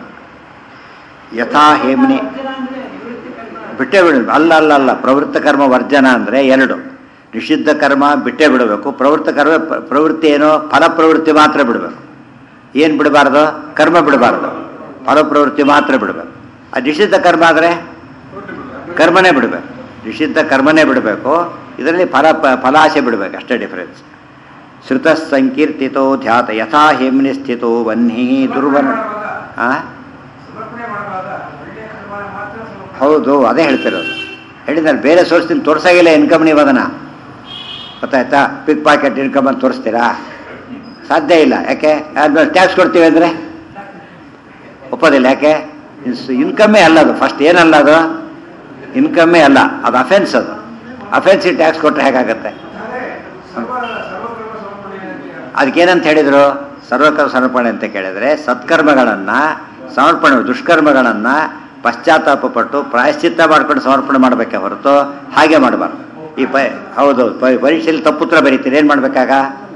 Speaker 1: ಯಥಾ ಹೇಮ್ನಿ
Speaker 2: ವರ್ಜನ ಅಂದ್ರೆ ನಿವೃತ್ತಿ ಕರ್ಮ
Speaker 1: ಬಿಟ್ಟೇ ಬಿಡಬೇಕು ಅಲ್ಲ ಅಲ್ಲ ಅಲ್ಲ ಪ್ರವೃತ್ತ ಕರ್ಮ ವರ್ಜನ ಅಂದರೆ ಎರಡು ನಿಷಿದ್ಧ ಕರ್ಮ ಬಿಟ್ಟೇ ಬಿಡಬೇಕು ಪ್ರವೃತ್ತ ಕರ್ಮ ಪ್ರ- ಪ್ರವೃತ್ತಿ ಏನೋ ಫಲ ಪ್ರವೃತ್ತಿ ಮಾತ್ರ ಬಿಡಬೇಕು ಏನು ಬಿಡಬಾರ್ದು ಕರ್ಮ ಬಿಡಬಾರ್ದು ಫಲ ಪ್ರವೃತ್ತಿ ಮಾತ್ರ ಬಿಡಬೇಕು ಆ ನಿಷಿದ್ಧ ಕರ್ಮ ಆದರೆ ಕರ್ಮನೇ ಬಿಡಬೇಕು ನಿಷಿದ್ಧ ಕರ್ಮನೇ ಬಿಡಬೇಕು ಇದರಲ್ಲಿ ಫಲ ಪ- ಫಲಾಶೆ ಬಿಡಬೇಕು ಅಷ್ಟೇ ಡಿಫರೆನ್ಸ್ ಶ್ರುತ ಸಂಕೀರ್ತಿತೋ ಧ್ಯಾತ ಯಥಾ ಹೇಮ್ನಿ ಸ್ಥಿತೋ ವನ್ಹಿ ದುರ್ವನ್ ಆ
Speaker 2: ಸಮರ್ಪಣೆ ಮಾಡುವಾಗ ಒಳ್ಳೆಯ ಕರ್ಮ ಮಾತ್ರ ಸಮರ್ಪಣೆ
Speaker 1: ಹೌದು ಅದೇ ಹೇಳ್ತಿರೋದು ಹೇಳಿದ್ದಾರೆ ಬೇರೆ ಸೋರ್ಸ್ತೀನಿ ತೋರ್ಸಾಗಿಲ್ಲ ಇನ್ಕಮ್ ನೀವು ಅದನ್ನು ಗೊತ್ತಾಯ್ತಾ ಪಿಕ್ ಪಾಕೆಟ್ ಇನ್ಕಮ್ ಅಂತ ತೋರಿಸ್ತೀರಾ ಸಾಧ್ಯ ಇಲ್ಲ ಯಾಕೆ ಟ್ಯಾಕ್ಸ್ ಕೊಡ್ತೀವಿ ಅಂದರೆ ಒಪ್ಪೋದಿಲ್ಲ ಯಾಕೆ ಇನ್ಕಮ್ಮೇ ಅಲ್ಲ ಅದು ಫಸ್ಟ್ ಏನಲ್ಲ ಅದು ಇನ್ಕಮ್ಮೇ ಅಲ್ಲ ಅದು ಅಫೆನ್ಸ್ ಅದು ಅಫೆನ್ಸಿಗೆ ಟ್ಯಾಕ್ಸ್ ಕೊಟ್ಟರೆ ಹೇಗಾಗತ್ತೆ ಅದಕ್ಕೇನಂತ ಹೇಳಿದರು ಸರ್ವಕರ್ಮ ಸಮರ್ಪಣೆ ಅಂತ ಕೇಳಿದರೆ ಸತ್ಕರ್ಮಗಳನ್ನು ಸಮರ್ಪಣೆ ದುಷ್ಕರ್ಮಗಳನ್ನು ಪಶ್ಚಾತ್ತಾಪ ಪಟ್ಟು ಪ್ರಾಯಶ್ಚಿತ್ತ ಮಾಡ್ಕೊಂಡು ಸಮರ್ಪಣೆ ಮಾಡಬೇಕೆ ಹೊರತು ಹಾಗೆ ಮಾಡಬಾರ್ದು ಈ ಪ ಹೌದು ಪ- ಪರೀಕ್ಷೆಯಲ್ಲಿ ತಪ್ಪುತ್ರ ಬರೀತೀರಿ ಏನು ಮಾಡಬೇಕಾಗ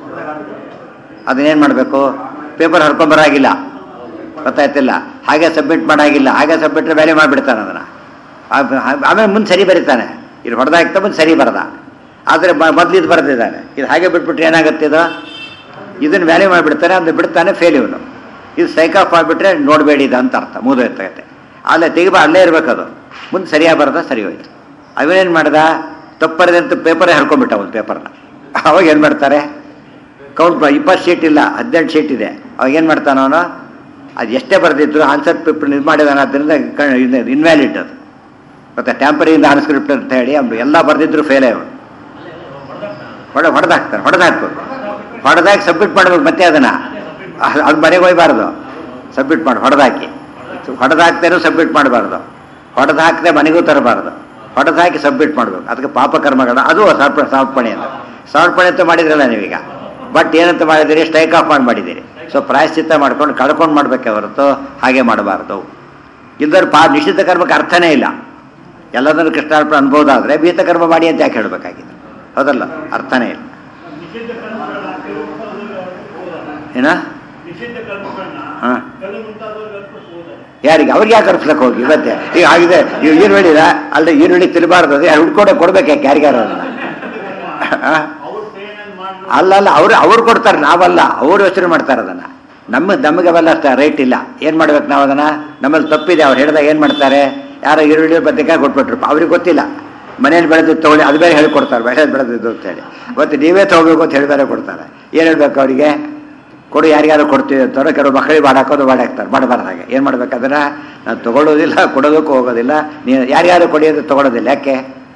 Speaker 1: ಅದನ್ನೇನು ಮಾಡಬೇಕು ಪೇಪರ್ ಹರ್ಕೊಂಬರಾಗಿಲ್ಲ ಗೊತ್ತಾಯ್ತಿಲ್ಲ ಹಾಗೆ ಸಬ್ಮಿಟ್ ಮಾಡಾಗಿಲ್ಲ ಹಾಗೆ ಸಬ್ಮಿಟ್ ವ್ಯಾಲ್ಯೂ ಮಾಡಿಬಿಡ್ತಾನೆ ಅದನ್ನು ಆಮೇಲೆ ಮುಂದೆ ಸರಿ ಬರೀತಾನೆ ಇದು ಹೊಡೆದಾಗ್ತಾ ಮುಂದೆ ಸರಿ ಬರದ ಆದರೆ ಮೊದಲಿದ್ದು ಬರೆದಿದ್ದಾನೆ ಇದು ಹಾಗೆ ಬಿಟ್ಬಿಟ್ರೆ ಏನಾಗುತ್ತೆ ಇದು ಇದನ್ನು ವ್ಯಾಲ್ಯೂ ಮಾಡಿಬಿಡ್ತಾನೆ ಅದು ಬಿಡ್ತಾನೆ ಫೇಲ್ ಇವನು ಇದು ಸೈಕ್ ಆಫ್ ಮಾಡಿಬಿಟ್ರೆ ನೋಡಬೇಡಿ ಇದು ಅಂತ ಅರ್ಥ ಮುಗಿದೋಯ್ತೈತೆ ಅಲ್ಲೇ ತೆಗಿಬ ಅಲ್ಲೇ ಇರಬೇಕದು ಮುಂದೆ ಸರಿಯಾಗಿ ಬರದ ಸರಿ ಹೋಯ್ತು ಅವನೇನು ಮಾಡ್ದ ತಪ್ಪರಿದೆ ಅಂತ ಪೇಪರೇ ಹರ್ಕೊಂಡ್ಬಿಟ್ಟ ಒಂದು ಪೇಪರ್ನ ಅವಾಗ ಏನು ಮಾಡ್ತಾರೆ ಕೌಂಟ್ ಇಪ್ಪತ್ತು ಶೀಟ್ ಇಲ್ಲ ಹದಿನೆಂಟು ಶೀಟ್ ಇದೆ ಅವಾಗ ಏನು ಮಾಡ್ತಾನ ಅವನು ಅದು ಎಷ್ಟೇ ಬರೆದಿದ್ರು ಆನ್ಸರ್ ಪೇಪರ್ ಇದು ಮಾಡಿದಾನೆ ಅದರಿಂದ ಇನ್ವ್ಯಾಲಿಡ್ ಅದು ಮತ್ತೆ ಟ್ಯಾಂಪರಿಂಗ್ ಆನ್ಸ್ಕ್ರಿಪ್ಟ್ ಅಂತ ಹೇಳಿ ಅವ್ನು ಎಲ್ಲ ಬರೆದಿದ್ರು ಫೇಲೇ ಅವನು ಹೊಡೆ ಹೊಡೆದಾಕ್ತಾನೆ ಹೊಡೆದಾಕ್ಬೇಕು ಹೊಡೆದಾಕಿ ಸಬ್ಮಿಟ್ ಮಾಡ್ಬೇಕು ಮತ್ತೆ ಅದನ್ನ ಅದ್- ಅದು ಮನೆಗೆ ಹೋಗ್ಬಾರ್ದು ಸಬ್ಮಿಟ್ ಮಾಡಿ ಹೊಡೆದಾಕಿ ಹೊಡೆದಾಕ್ತೇನೂ ಸಬ್ಮಿಟ್ ಮಾಡಬಾರ್ದು ಹೊಡೆದು ಹಾಕದೆ ಮನೆಗೂ ತರಬಾರ್ದು ಹೊಡೆದು ಹಾಕಿ ಸಬ್ಮಿಟ್ ಮಾಡಬೇಕು ಅದಕ್ಕೆ ಪಾಪಕರ್ಮಗಳ ಅದು ಸಮರ್ಪಣೆ ಸಮರ್ಪಣೆ ಅಂತ ಸಮರ್ಪಣೆ ಅಂತ ಮಾಡಿದ್ರಲ್ಲ ನೀವೀಗ ಬಟ್ ಏನಂತ ಮಾಡಿದ್ದೀರಿ ಸ್ಟ್ರೈಕ್ ಆಫ್ ಮಾಡಿ ಮಾಡಿದ್ದೀರಿ ಸೊ ಪ್ರಾಯಶ್ಚಿತ್ತ ಮಾಡ್ಕೊಂಡು ಕಳ್ಕೊಂಡು ಮಾಡಬೇಕೆ ಹೊರತು ಹಾಗೆ ಮಾಡಬಾರ್ದು ಇಲ್ದರ ಪಾ ನಿಷಿದ್ಧ ಕರ್ಮಕ್ಕೆ ಅರ್ಥನೇ ಇಲ್ಲ ಎಲ್ಲದನ್ನು ಕೃಷ್ಣಾರ್ಪಣೆ ಅನ್ಬೋದಾದ್ರೆ ಭೀತ ಕರ್ಮ ಮಾಡಿ ಅಂತ ಯಾಕೆ ಹೇಳಬೇಕಾಗಿದೆ ಹೌದಲ್ಲ ಅರ್ಥನೇ ಇಲ್ಲ
Speaker 3: ನಿಷಿದ್ಧ ಕರ್ಮಗಳನ್ನ
Speaker 1: ಏನ
Speaker 3: ನಿಷಿದ್ಧ ಕರ್ಮಗಳನ್ನ
Speaker 1: ಹಾ.
Speaker 3: ಕಲ್ಲು ಮುಂತಾದವ್ರಿಗೆ ಅರ್ಪಿಸ್ಬೋದಾರೆ
Speaker 1: ಯಾರಿಗೆ ಅವ್ರಿಗೆ ಯಾಕೆ ಅರ್ಪಿಸ್ಲಕ್ಕೆ ಹೋಗಿ ಇವತ್ತೆ ಈಗ ಆಗಿದೆ ಈಗ ಈರುಳ್ಳಿದ ಅಲ್ಲದೆ ಈರುಳ್ಳಿ ತಿನ್ನಬಾರ್ದು ಅದು ಯಾರು ಹುಡ್ಕೊಂಡೆ ಕೊಡ್ಬೇಕು ಯಾಕೆ ಯಾರಿಗಾರ ಅದನ್ನ ಆ?
Speaker 3: ಅವ್ರ ಪೇಮೆಂಟ್ ಮಾಡಿ
Speaker 1: ಅಲ್ಲ ಅಲ್ಲ ಅವ್ರು ಅವ್ರು ಕೊಡ್ತಾರೆ ನಾವಲ್ಲ ಅವ್ರು ಯೋಚನೆ ಮಾಡ್ತಾರೆ ಅದನ್ನ ನಮ್ಮ ನಮಗೆ ಅವೆಲ್ಲ ಅಷ್ಟೇ ರೈಟ್ ಇಲ್ಲ ಏನು ಮಾಡ್ಬೇಕು ನಾವು ಅದನ್ನ ನಮ್ಮಲ್ಲಿ ತಪ್ಪಿದೆ ಅವ್ರು ಹೇಳಿದಾಗ ಏನು ಮಾಡ್ತಾರೆ ಯಾರೋ ಈರುಳ್ಳಿ ಬದನೆಕಾಯಿ ಕೊಟ್ಬಿಟ್ರು ಅವ್ರಿಗೆ ಗೊತ್ತಿಲ್ಲ ಮನೇಲಿ ಬೆಳೆದಿದ್ದು ತಗೊಳ್ಳಿ ಅದು ಬೇರೆ ಹೇಳ್ಕೊಡ್ತಾರೆ ಬೇರೆ ಬೆಳೆದಿದ್ದು ಅಂತ ಹೇಳಿ ಮತ್ತೆ ನೀವೇ ತಗೋಬೇಕು ಅಂತ ಹೇಳಿ ಬೇರೆ ಕೊಡ್ತಾರೆ ಏನು ಹೇಳ್ಬೇಕು ಅವರಿಗೆ ಕೊಡು ಯಾರಿಗಾರು ಕೊಡ್ತೀವಿ ಅಂತಾರೆ ಕೆಲವು ಮಕ್ಕಳಿಗೆ ಮಾಡಾಕೋದು ಮಾಡಾಕ್ತಾರೆ ಮಾಡಬಾರ್ದು ಹಾಗೆ ಏನು ಮಾಡ್ಬೇಕು ಅದನ್ನ ನಾನು ತಗೊಳ್ಳೋದಿಲ್ಲ ಕೊಡೋದಕ್ಕೂ ಹೋಗೋದಿಲ್ಲ ನೀವು ಯಾರ್ಯಾರು ಕೊಡಿಯೋದು ತಗೊಳ್ಳೋದಿಲ್ಲ ಯಾಕೆ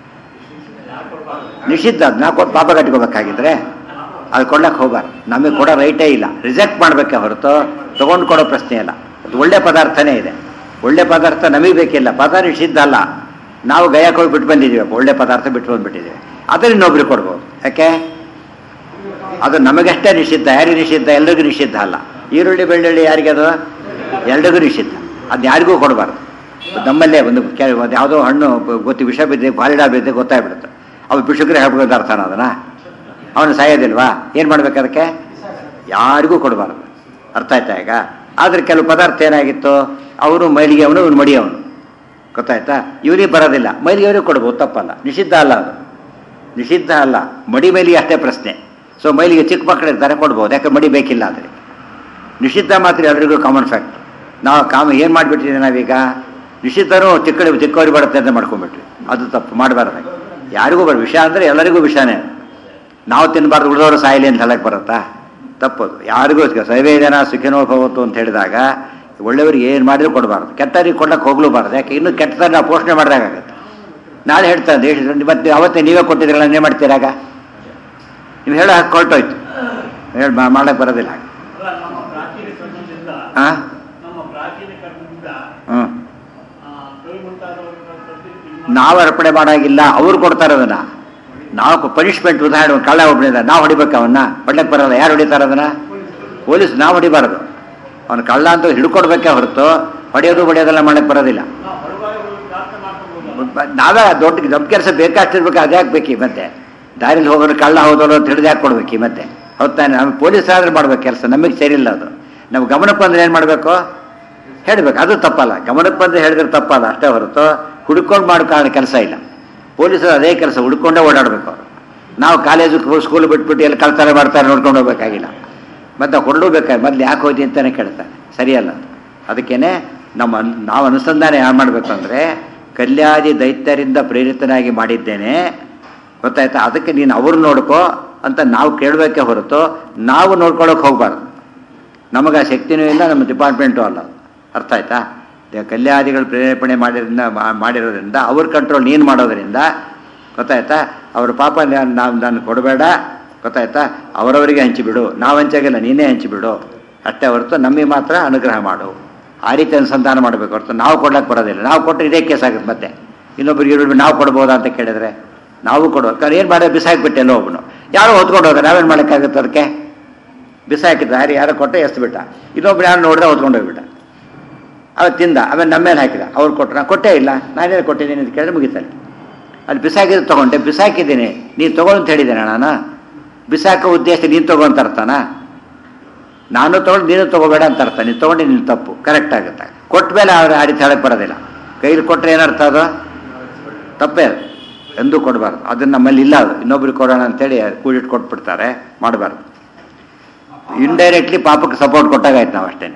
Speaker 1: ನಿಷಿದ್ಧ ಅದು ನಾ ಕೊಟ್ಟು ಪಾಪ ಕಟ್ಕೋಬೇಕಾಗಿದ್ರೆ ಅದು ಕೊಡ್ಲಕ್ಕೆ ಹೋಗಬಾರ್ದು ನಮಗೆ ಕೊಡೋ ರೈಟೇ ಇಲ್ಲ ರಿಜೆಕ್ಟ್ ಮಾಡಬೇಕೆ ಹೊರತು ತೊಗೊಂಡು ಕೊಡೋ ಪ್ರಶ್ನೆ ಇಲ್ಲ ಅದು ಒಳ್ಳೆ ಪದಾರ್ಥನೇ ಇದೆ ಒಳ್ಳೆ ಪದಾರ್ಥ ನಮಗೆ ಬೇಕಿಲ್ಲ ಪದಾರ್ಥ ನಿಷಿದ್ಧ ಅಲ್ಲ ನಾವು ಗಯಕ್ಕೆ ಹೋಗಿ ಬಿಟ್ಟು ಬಂದಿದ್ದೀವಿ ಒಳ್ಳೆ ಪದಾರ್ಥ ಬಿಟ್ಟು ಬಂದ್ಬಿಟ್ಟಿದ್ದೀವಿ ಅದನ್ನ ಇನ್ನೊಬ್ರಿಗೆ ಕೊಡ್ಬೋದು ಯಾಕೆ ಅದು ನಮಗಷ್ಟೇ ನಿಷಿದ್ಧ ಯಾರಿಗೆ ನಿಷಿದ್ಧ ಎಲ್ರಿಗೂ ನಿಷಿದ್ಧ ಅಲ್ಲ ಈರುಳ್ಳಿ ಬೆಳ್ಳುಳ್ಳಿ ಯಾರಿಗೆ ಅದು ಎಲ್ರಿಗೂ ನಿಷಿದ್ಧ ಅದು ಯಾರಿಗೂ ಕೊಡಬಾರ್ದು ನಮ್ಮಲ್ಲೇ ಒಂದು ಕೆ- ಒಂದು ಯಾವುದೋ ಹಣ್ಣು ಬ- ಗೊತ್ತಿ ವಿಷ ಬಿದ್ದೆ ಬಾಲಿಡ ಬಿದ್ದೆ ಗೊತ್ತಾಗ್ಬಿಡುತ್ತೆ ಅವು ಪಿಶುಕ್ರೆ ಹೇಳ್ಬೇಕು ಅರ್ಥನ ಅದನ್ನ ಅವನು ಸಾಯೋದಿಲ್ವಾ ಏನು ಮಾಡ್ಬೇಕು ಅದಕ್ಕೆ ಯಾರಿಗೂ ಕೊಡಬಾರ್ದು ಅರ್ಥ ಆಯ್ತಾ ಈಗ ಆದರೆ ಕೆಲವು ಪದಾರ್ಥ ಏನಾಗಿತ್ತು ಅವನು ಮೈಲಿಗೆ ಅವನು ಇವನು ಮಡಿಯವನು ಗೊತ್ತಾಯ್ತಾ ಇವರಿಗೆ ಬರೋದಿಲ್ಲ ಮೈಲಿಗೆ ಇವರಿಗೆ ಕೊಡ್ಬೋದು ತಪ್ಪಲ್ಲ ನಿಷಿದ್ಧ ಅಲ್ಲ ಅದು ನಿಷಿದ್ಧ ಅಲ್ಲ ಮಡಿ ಮೈಲಿಗೆ ಅಷ್ಟೇ ಪ್ರಶ್ನೆ ಸೊ ಮೈಲಿಗೆ ಚಿಕ್ಕ ಮಕ್ಕಳು ಇರ್ತಾರೆ ಕೊಡ್ಬೋದು ಯಾಕೆ ಮಡಿ ಬೇಕಿಲ್ಲ ಅಂದರೆ ನಿಷಿದ್ಧ ಮಾತ್ರ ಎಲ್ರಿಗೂ ಕಾಮನ್ ಫ್ಯಾಕ್ಟ್ ನಾವು ಕಾಮ ಏನು ಮಾಡಿಬಿಟ್ಟಿದ್ದೀವಿ ನಾವೀಗ ನಿಷಿದ್ಧನೂ ಚಿಕ್ಕ ಚಿಕ್ಕವರಿಗೆ ಬರುತ್ತೆ ಅಂತ ಮಾಡ್ಕೊಂಡ್ಬಿಟ್ವಿ ಅದು ತಪ್ಪು ಮಾಡಬಾರ್ದು ಯಾರಿಗೂ ಬರ ವಿಷಯ ಅಂದರೆ ಎಲ್ಲರಿಗೂ ವಿಷಯನೇ ನಾವು ತಿನ್ನಬಾರ್ದು ಉಳಿದವರು ಸಾಯಲಿ ಅಂತ ಹೇಳಕ್ಕೆ ಬರುತ್ತಾ ತಪ್ಪದು ಯಾರಿಗೂ ಸರ್ವೇ ಜನ ಸುಖಿನೋ ಭವತ್ತು ಅಂತ ಹೇಳಿದಾಗ ಒಳ್ಳೆಯವ್ರಿಗೆ ಏನು ಮಾಡಿದ್ರು ಕೊಡಬಾರ್ದು ಕೆಟ್ಟವ್ರಿಗೆ ಕೊಡಕ್ಕೆ ಹೋಗ್ಲೂಬಾರ್ದು ಯಾಕೆ ಇನ್ನೂ ಕೆಟ್ಟದಾಗ ನಾವು ಪೋಷಣೆ ಮಾಡಿದಾಗತ್ತೆ ನಾಳೆ ಹೇಳ್ತಾರೆ ದೇಶ ಮತ್ತೆ ಅವತ್ತೇ ನೀವೇ ಕೊಟ್ಟಿದ್ರಲ್ಲ ಏನೇ ಮಾಡ್ತೀರಾಗ ನೀವು ಹೇಳೋ ಹಾಕಿ ಹೊರಟೋಯ್ತು ಹೇಳಿ ಮಾಡಕ್ಕೆ ಬರೋದಿಲ್ಲ ಹಾಗೆ
Speaker 3: ಅಲ್ಲ ನಮ್ಮ ಪ್ರಾಚೀನ ಕರ್ಮದಿಂದ
Speaker 1: ಹಾಂ
Speaker 3: ನಮ್ಮ ಪ್ರಾಚೀನ ಕರ್ಮದಿಂದ
Speaker 1: ಹ್ಞೂ
Speaker 3: ಆ, ಕೈ ಮುಂತಾದವರು ಪ್ರತಿ
Speaker 1: ನಾವು ಅರ್ಪಣೆ ಮಾಡಾಗಿಲ್ಲ ಅವ್ರು ಕೊಡ್ತಾರೆ ಅದನ್ನ ನಾವು ಪನಿಷ್ಮೆಂಟ್ ಉದಾಹರಣೆ ಒಂದು ಕಳ್ಳ ಒಬ್ಬನಿಂದ ನಾವು ಹೊಡಿಬೇಕು ಅವನ್ನ ಹೊಡ್ಲಕ್ಕೆ ಬರಲ್ಲ ಯಾರು ಹೊಡಿತಾರೆ ಅದನ್ನ ಪೊಲೀಸ್ ನಾವು ಹೊಡಿಬಾರದು ಅವನು ಕಳ್ಳ ಅಂತ ಹಿಡ್ಕೊಡ್ಬೇಕೇ ಹೊರತು ಹೊಡೆಯೋದು ಹೊಡೆಯೋದೆಲ್ಲ ಮಾಡಕ್ಕೆ ಬರೋದಿಲ್ಲ
Speaker 3: ನಾವು ಹೊರಗಡೆ ಹೋಗಿ ಪ್ರಾರ್ಥನೆ ಮಾಡ್ಕೊಬೋದು
Speaker 1: ಬ- ನಾವೇ ದೊಡ್ಡ ನಮ್ಮ ಕೆಲಸ ಬೇಕಾಗ್ತಿರ್ಬೇಕು ಅದೇ ಹಾಕ್ಬೇಕು ಈ ಮತ್ತೆ ದಾರಿಲಿ ಹೋಗೋರು ಕಳ್ಳ ಹೋದೋರು ಅಂತ ಹಿಡಿದು ಯಾಕೆ ಕೊಡ್ಬೇಕು ಈ ಮತ್ತೆ ಹೌದಾನೆ ನಮಗೆ ಪೊಲೀಸ್ ಆದ್ರೆ ಮಾಡ್ಬೇಕು ಕೆಲಸ ನಮಗೆ ಸರಿಯಿಲ್ಲ ಅದು ನಮ್ಮ ಗಮನಕ್ಕೆ ಬಂದ್ರೆ ಏನು ಮಾಡಬೇಕು ಹೇಳಬೇಕು ಅದು ತಪ್ಪಲ್ಲ ಗಮನಕ್ಕೆ ಬಂದ್ರೆ ಹೇಳಿದ್ರೆ ತಪ್ಪಲ್ಲ ಅಷ್ಟೇ ಹೊರತು ಹುಡ್ಕೊಂಡು ಮಾಡೋ ಕಾರಣ ಕೆಲಸ ಇಲ್ಲ ಪೊಲೀಸರು ಅದೇ ಕೆಲಸ ಹುಡ್ಕೊಂಡೇ ಓಡಾಡಬೇಕು ಅವರು ನಾವು ಕಾಲೇಜು ಸ್ಕೂಲ್ ಬಿಟ್ಬಿಟ್ಟು ಎಲ್ಲಿ ಕಳ್ತಾರೆ ಮಾಡ್ತಾರೆ ನೋಡ್ಕೊಂಡು ಹೋಗ್ಬೇಕಾಗಿಲ್ಲ ಮತ್ತೆ ಹೊರಡಬೇಕಾಗಿ ಮೊದ್ಲು ಯಾಕೆ ಹೋಯ್ತಿ ಅಂತಾನೆ ಕೇಳ್ತಾರೆ ಸರಿಯಲ್ಲ ಅದು ಅದಕ್ಕೇನೆ ನಮ್ಮ ಅನ್- ನಾವು ಅನುಸಂಧಾನ ಯಾರು ಮಾಡಬೇಕು ಅಂದರೆ ಕಲ್ಯಾದಿ ದೈತ್ಯರಿಂದ ಪ್ರೇರಿತನಾಗಿ ಮಾಡಿದ್ದೇನೆ ಗೊತ್ತಾಯ್ತಾ ಅದಕ್ಕೆ ನೀನು ಅವ್ರು ನೋಡ್ಕೋ ಅಂತ ನಾವು ಕೇಳಬೇಕೇ ಹೊರತು ನಾವು ನೋಡ್ಕೊಳ್ಳೋಕೆ ಹೋಗ್ಬಾರ್ದು ನಮಗೆ ಆ ಶಕ್ತಿನೂ ಇಲ್ಲ ನಮ್ಮ ಡಿಪಾರ್ಟ್ಮೆಂಟು ಅಲ್ಲ ಅದು. ಅರ್ಥ ಆಯ್ತಾ ದೇ- ಕಲ್ಯಾದಿಗಳು ಪ್ರೇರೇಪಣೆ ಮಾಡಿರೋದ್ರಿಂದ ಮಾ- ಮಾಡಿರೋದ್ರಿಂದ ಅವ್ರ ಕಂಟ್ರೋಲ್ ನೀನು ಮಾಡೋದ್ರಿಂದ ಗೊತ್ತಾಯ್ತಾ ಅವ್ರ ಪಾಪ ನಾವು ನಾನು ಕೊಡಬೇಡ ಗೊತ್ತಾಯ್ತಾ ಅವರವರಿಗೆ ಹಂಚಿಬಿಡು ನಾವು ಹಂಚಾಗಿಲ್ಲ ನೀನೇ ಹಂಚಿಬಿಡು ಅಷ್ಟೇ ಹೊರತು ನಮಗೆ ಮಾತ್ರ ಅನುಗ್ರಹ ಮಾಡು ಆ ರೀತಿ ಅನುಸಂಧಾನ ಮಾಡಬೇಕು ಹೊರತು ನಾವು ಕೊಡ್ಲಕ್ಕೆ ಬರೋದಿಲ್ಲ ನಾವು ಕೊಟ್ಟರೆ ಇದೇ ಕೇಸ್ ಆಗುತ್ತೆ ಮತ್ತೆ ಇನ್ನೊಬ್ರಿಗೆ ಇವ್ರು ನಾವು ಕೊಡ್ಬೋದಾ ಅಂತ ಕೇಳಿದ್ರೆ ನಾವು ಕೊಡೋ ಕಾರಣ ಏನು ಮಾಡೋದು ಬಿಸಾಕ್ಬಿಟ್ಟೆ ಎಲ್ಲೋ ಒಬ್ಬನು ಯಾರೋ ಹೊತ್ಕೊಂಡು ಹೋದ್ರೆ ನಾವೇನು ಮಾಡೋಕ್ಕಾಗುತ್ತೆ ಅದಕ್ಕೆ ಬಿಸಾಕಿದ್ದ ಯಾರು ಯಾರೋ ಕೊಟ್ಟೆ ಎಸ್ದು ಬಿಟ್ಟ ಇನ್ನೊಬ್ರು ಯಾರು ನೋಡಿದ್ರೆ ಹೊತ್ಕೊಂಡು ಹೋಗ್ಬಿಟ್ಟ ಅವ ತಿಂದ ಆಮೇಲೆ ನಮ್ಮ ಮೇಲೆ ಹಾಕಿದ ಅವ್ರು ಕೊಟ್ಟರು ನಾನು ಕೊಟ್ಟೇ ಇಲ್ಲ ನಾನೇನು ಕೊಟ್ಟಿದ್ದೀನಿ ಅಂತ ಕೇಳಿದ್ರೆ ಮುಗಿತಾರೆ ಅಲ್ಲಿ ಬಿಸಾಕಿದ್ದು ತೊಗೊಂಡೆ ಬಿಸಾಕಿದ್ದೀನಿ ನೀನು ತಗೊಳ್ಳು ಅಂತ ಹೇಳಿದ್ದೇನೆ ನಾನು ಬಿಸಾಕೋ ಉದ್ದೇಶ ನೀನು ತಗೋ ಅಂತ ಅರ್ಥನ ನಾನು ತೊಗೊಂಡು ನೀನು ತಗೋಬೇಡ ಅಂತ ಅರ್ಥ ನೀನು ತೊಗೊಂಡು ನೀನು ತಪ್ಪು ಕರೆಕ್ಟ್ ಆಗುತ್ತೆ ಕೊಟ್ಟ ಮೇಲೆ ಅವ್ರು ಆ ರೀತಿ ಹೇಳಕ್ಕೆ ಬರೋದಿಲ್ಲ ಕೈಲಿ ಕೊಟ್ಟರೆ ಏನರ್ಥ ಅದು ತಪ್ಪೇ ಅದು ಎಂದೂ ಕೊಡಬಾರ್ದು ಅದನ್ನು ನಮ್ಮಲ್ಲಿ ಇಲ್ಲ ಅದು ಇನ್ನೊಬ್ರಿಗೆ ಕೊಡೋಣ ಅಂತೇಳಿ ಕೂಡಿಟ್ಟು ಕೊಟ್ಬಿಡ್ತಾರೆ ಮಾಡಬಾರ್ದು ಇಂಡೈರೆಕ್ಟ್ಲಿ ಪಾಪಕ್ಕೆ ಸಪೋರ್ಟ್ ಕೊಟ್ಟಾಗಾಯ್ತು ನಾವು ಅಷ್ಟೇ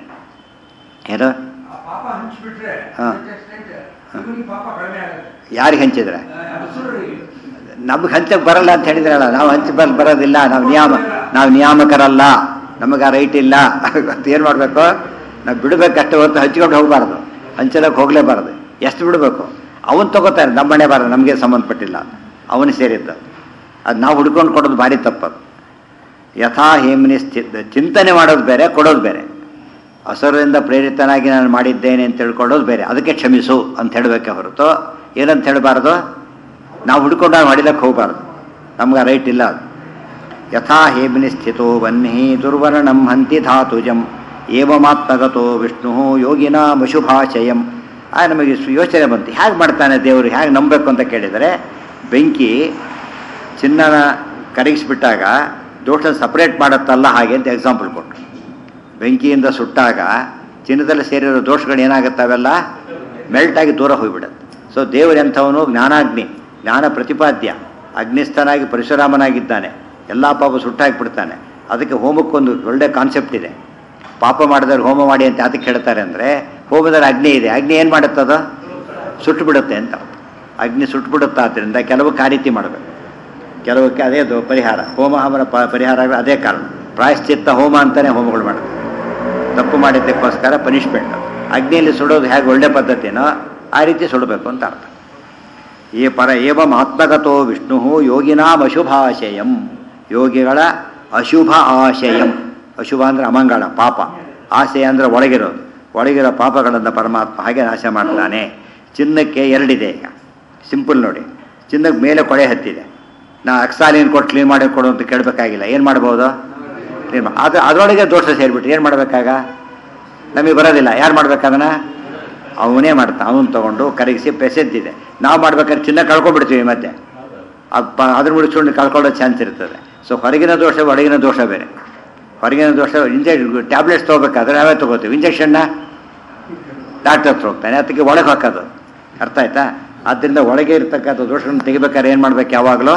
Speaker 1: ಏನು
Speaker 2: ಆ ಪಾಪ ಹಂಚ್ಬಿಟ್ರೆ
Speaker 1: ಹಾ.
Speaker 2: ಇವನಿಗೆ ಪಾಪ ಕಡಿಮೆ ಆಗುತ್ತೆ
Speaker 1: ಯಾರಿಗೆ ಹಂಚಿದ್ರೆ
Speaker 2: ಆ, ಅಸುರರಿಗೆ
Speaker 1: ನಮ್ಗೆ ಹಂಚಕ್ಕೆ ಬರಲ್ಲ ಅಂತ ಹೇಳಿದ್ರಲ್ಲ ನಾವು ಹಂಚಿ ಬರ್ ಬರೋದಿಲ್ಲ ನಾವು ನಿಯಾಮ ನಾವು ನಿಯಾಮಕರಲ್ಲ ನಮಗೆ ಆ ರೈಟ್ ಇಲ್ಲ ಅಂತ ಏನು ಮಾಡಬೇಕು ನಾವು ಬಿಡಬೇಕಷ್ಟೇ ಹೊತ್ತು ಹಂಚ್ಕೊಂಡು ಹೋಗಬಾರ್ದು ಹಂಚಲಕ್ಕೆ ಹೋಗಲೇಬಾರ್ದು ಎಷ್ಟು ಬಿಡಬೇಕು ಅವನು ತಗೋತಾರೆ ನಮ್ಮನೆ ಬಾರದು ನಮಗೆ ಸಂಬಂಧಪಟ್ಟಿಲ್ಲ ಅವನು ಸೇರಿದ್ದು ಅದು ನಾವು ಹುಡ್ಕೊಂಡು ಕೊಡೋದು ಭಾರಿ ತಪ್ಪದು ಯಥಾ ಹೇಮಿನಿ ಸ್ಥಿ ಚಿಂತನೆ ಮಾಡೋದು ಬೇರೆ ಕೊಡೋದು ಬೇರೆ ಅಸುರರಿಂದ ಪ್ರೇರಿತನಾಗಿ ನಾನು ಮಾಡಿದ್ದೇನೆ ಅಂತ ತಿಳ್ಕೊಳ್ಳೋದು ಬೇರೆ ಅದಕ್ಕೆ ಕ್ಷಮಿಸು ಅಂತ ಹೇಳಬೇಕೆ ಹೊರತು ಏನಂತ ಹೇಳಬಾರ್ದು ನಾವು ಹುಡ್ಕೊಂಡು ನಾವು ಹೊಡಿಲಕ್ಕೆ ಹೋಗಬಾರ್ದು ನಮ್ಗೆ ಆ ರೈಟ್ ಇಲ್ಲ ಅದು ಯಥಾ ಹೇಮಿನಿ ಸ್ಥಿತೋ ವನ್ಹಿ ದುರ್ವರ್ಣಂ ಹಂತಿ ಧಾತುಜಂ ಏವಮಾತ್ಮಗತೋ ವಿಷ್ಣು ಯೋಗಿನ ಮಶುಭಾಶಯಂ ಆ ನಮಗೆ ಸು- ಯೋಚನೆ ಬಂತು ಹೇಗೆ ಮಾಡ್ತಾನೆ ದೇವರು ಹೇಗೆ ನಂಬಬೇಕು ಅಂತ ಕೇಳಿದರೆ ಬೆಂಕಿ ಚಿನ್ನನ ಕರಗಿಸ್ಬಿಟ್ಟಾಗ ದೋಷ ಸಪ್ರೇಟ್ ಮಾಡುತ್ತಲ್ಲ ಹಾಗೆ ಅಂತ ಎಕ್ಸಾಂಪಲ್ ಕೊಟ್ಟರು ಬೆಂಕಿಯಿಂದ ಸುಟ್ಟಾಗ ಚಿನ್ನದಲ್ಲಿ ಸೇರಿರೋ ದೋಷಗಳು ಏನಾಗುತ್ತೆ ಅವೆಲ್ಲ ಮೆಲ್ಟಾಗಿ ದೂರ ಹೋಗಿಬಿಡುತ್ತೆ ಸೊ ದೇವರೆಂಥವನು ಜ್ಞಾನಾಗ್ನಿ ಜ್ಞಾನ ಪ್ರತಿಪಾದ್ಯ ಅಗ್ನಿಸ್ಥನಾಗಿ ಪರಶುರಾಮನಾಗಿದ್ದಾನೆ ಎಲ್ಲ ಪಾಪ ಸುಟ್ಟಾಕಿಬಿಡ್ತಾನೆ ಅದಕ್ಕೆ ಹೋಮಕ್ಕೊಂದು ಒಳ್ಳೆ ಕಾನ್ಸೆಪ್ಟ್ ಇದೆ ಪಾಪ ಮಾಡಿದವ್ರು ಹೋಮ ಮಾಡಿ ಅಂತ ಅದಕ್ಕೆ ಹೇಳ್ತಾರೆ ಅಂದರೆ ಹೋಮದಲ್ಲಿ ಅಗ್ನಿ ಇದೆ ಅಗ್ನಿ ಏನು ಮಾಡುತ್ತದು ಸುಟ್ಟು ಬಿಡುತ್ತೆ ಅಂತ ಅಗ್ನಿ ಸುಟ್ಟು ಬಿಡುತ್ತೆ ಆದ್ದರಿಂದ ಕೆಲವಕ್ಕೆ ಆ ರೀತಿ ಮಾಡಬೇಕು ಕೆಲವಕ್ಕೆ ಅದೇ ಅದು ಪರಿಹಾರ ಹೋಮ ಹವನ ಪ ಪರಿಹಾರ ಅದೇ ಕಾರಣ ಪ್ರಾಯಶ್ಚಿತ್ತ ಹೋಮ ಅಂತಲೇ ಹೋಮಗಳು ಮಾಡೋದು ತಪ್ಪು ಮಾಡಿದ್ದಕ್ಕೋಸ್ಕರ ಪನಿಷ್ಮೆಂಟ್ ಅಗ್ನಿಯಲ್ಲಿ ಸುಡೋದು ಹೇಗೆ ಒಳ್ಳೆ ಪದ್ಧತಿನೋ ಆ ರೀತಿ ಸುಡಬೇಕು ಅಂತ ಅರ್ಥ ಈ ಪರ ಏವಂ ಆತ್ಮಗತೋ ವಿಷ್ಣು ಯೋಗಿನಾಂ ಅಶುಭಾಶಯಂ ಯೋಗಿಗಳ ಅಶುಭ ಆಶಯಂ ಅಶುಭ ಅಂದರೆ ಅಮಂಗಳ ಪಾಪ ಆಶಯ ಅಂದರೆ ಒಳಗಿರೋದು ಒಳಗಿರೋ ಪಾಪಗಳನ್ನು ಪರಮಾತ್ಮ ಹಾಗೆ ನಾಶ ಮಾಡ್ತಾನೆ ಚಿನ್ನಕ್ಕೆ ಎರಡಿದೆ ಈಗ ಸಿಂಪಲ್ ನೋಡಿ ಚಿನ್ನಕ್ಕೆ ಮೇಲೆ ಕೊಳೆ ಹತ್ತಿದೆ ನಾ ಅಕ್ಸಾಲಿನ್ ಕೊಟ್ಟು ಕ್ಲೀನ್ ಮಾಡಿ ಕೊಡು ಅಂತ ಕೇಳಬೇಕಾಗಿಲ್ಲ ಏನು ಮಾಡ್ಬೋದು ಕ್ಲೀನ್ ಮಾ ಅದು ಅದರೊಳಗೆ ದೋಷ ಸೇರಿಬಿಟ್ಟು ಏನು ಮಾಡಬೇಕಾಗ ನಮಗೆ ಬರೋದಿಲ್ಲ ಯಾರು ಮಾಡ್ಬೇಕಾದನ ಅವನೇ ಮಾಡ್ತಾನೆ ಅವನು ತೊಗೊಂಡು ಕರಗಿಸಿ ಪೆಸೆದ್ದಿದೆ ನಾವು ಮಾಡ್ಬೇಕಾದ್ರೆ ಚಿನ್ನ ಕಳ್ಕೊಂಡ್ಬಿಡ್ತೀವಿ ಮತ್ತೆ ಅಪ್ಪ ಅದ್ರ ಮುಡಿಸ್ಕೊಂಡು ಕಳ್ಕೊಳ್ಳೋ ಚಾನ್ಸ್ ಇರ್ತದೆ ಸೊ ಹೊರಗಿನ ದೋಷ ಒಳಗಿನ ದೋಷ ಬೇರೆ ಹೊರಗಿನ ದೋಷ ಇಂಜೆ ಟ್ಯಾಬ್ಲೆಟ್ಸ್ ತೊಗೋಬೇಕಾದ್ರೆ ನಾವೇ ತೊಗೋತೀವಿ ಇಂಜೆಕ್ಷನ್ನ ಡಾಕ್ಟರ್ ಹತ್ರ ಹೋಗ್ತಾನೆ ಅದಕ್ಕೆ ಒಳಗೆ ಹಾಕೋದು ಅರ್ಥ ಆಯ್ತಾ ಆದ್ದರಿಂದ ಒಳಗೆ ಇರ್ತಕ್ಕಂಥ ದೋಷವನ್ನು ತೆಗಿಬೇಕಾದ್ರೆ ಏನು ಮಾಡ್ಬೇಕು ಯಾವಾಗಲೂ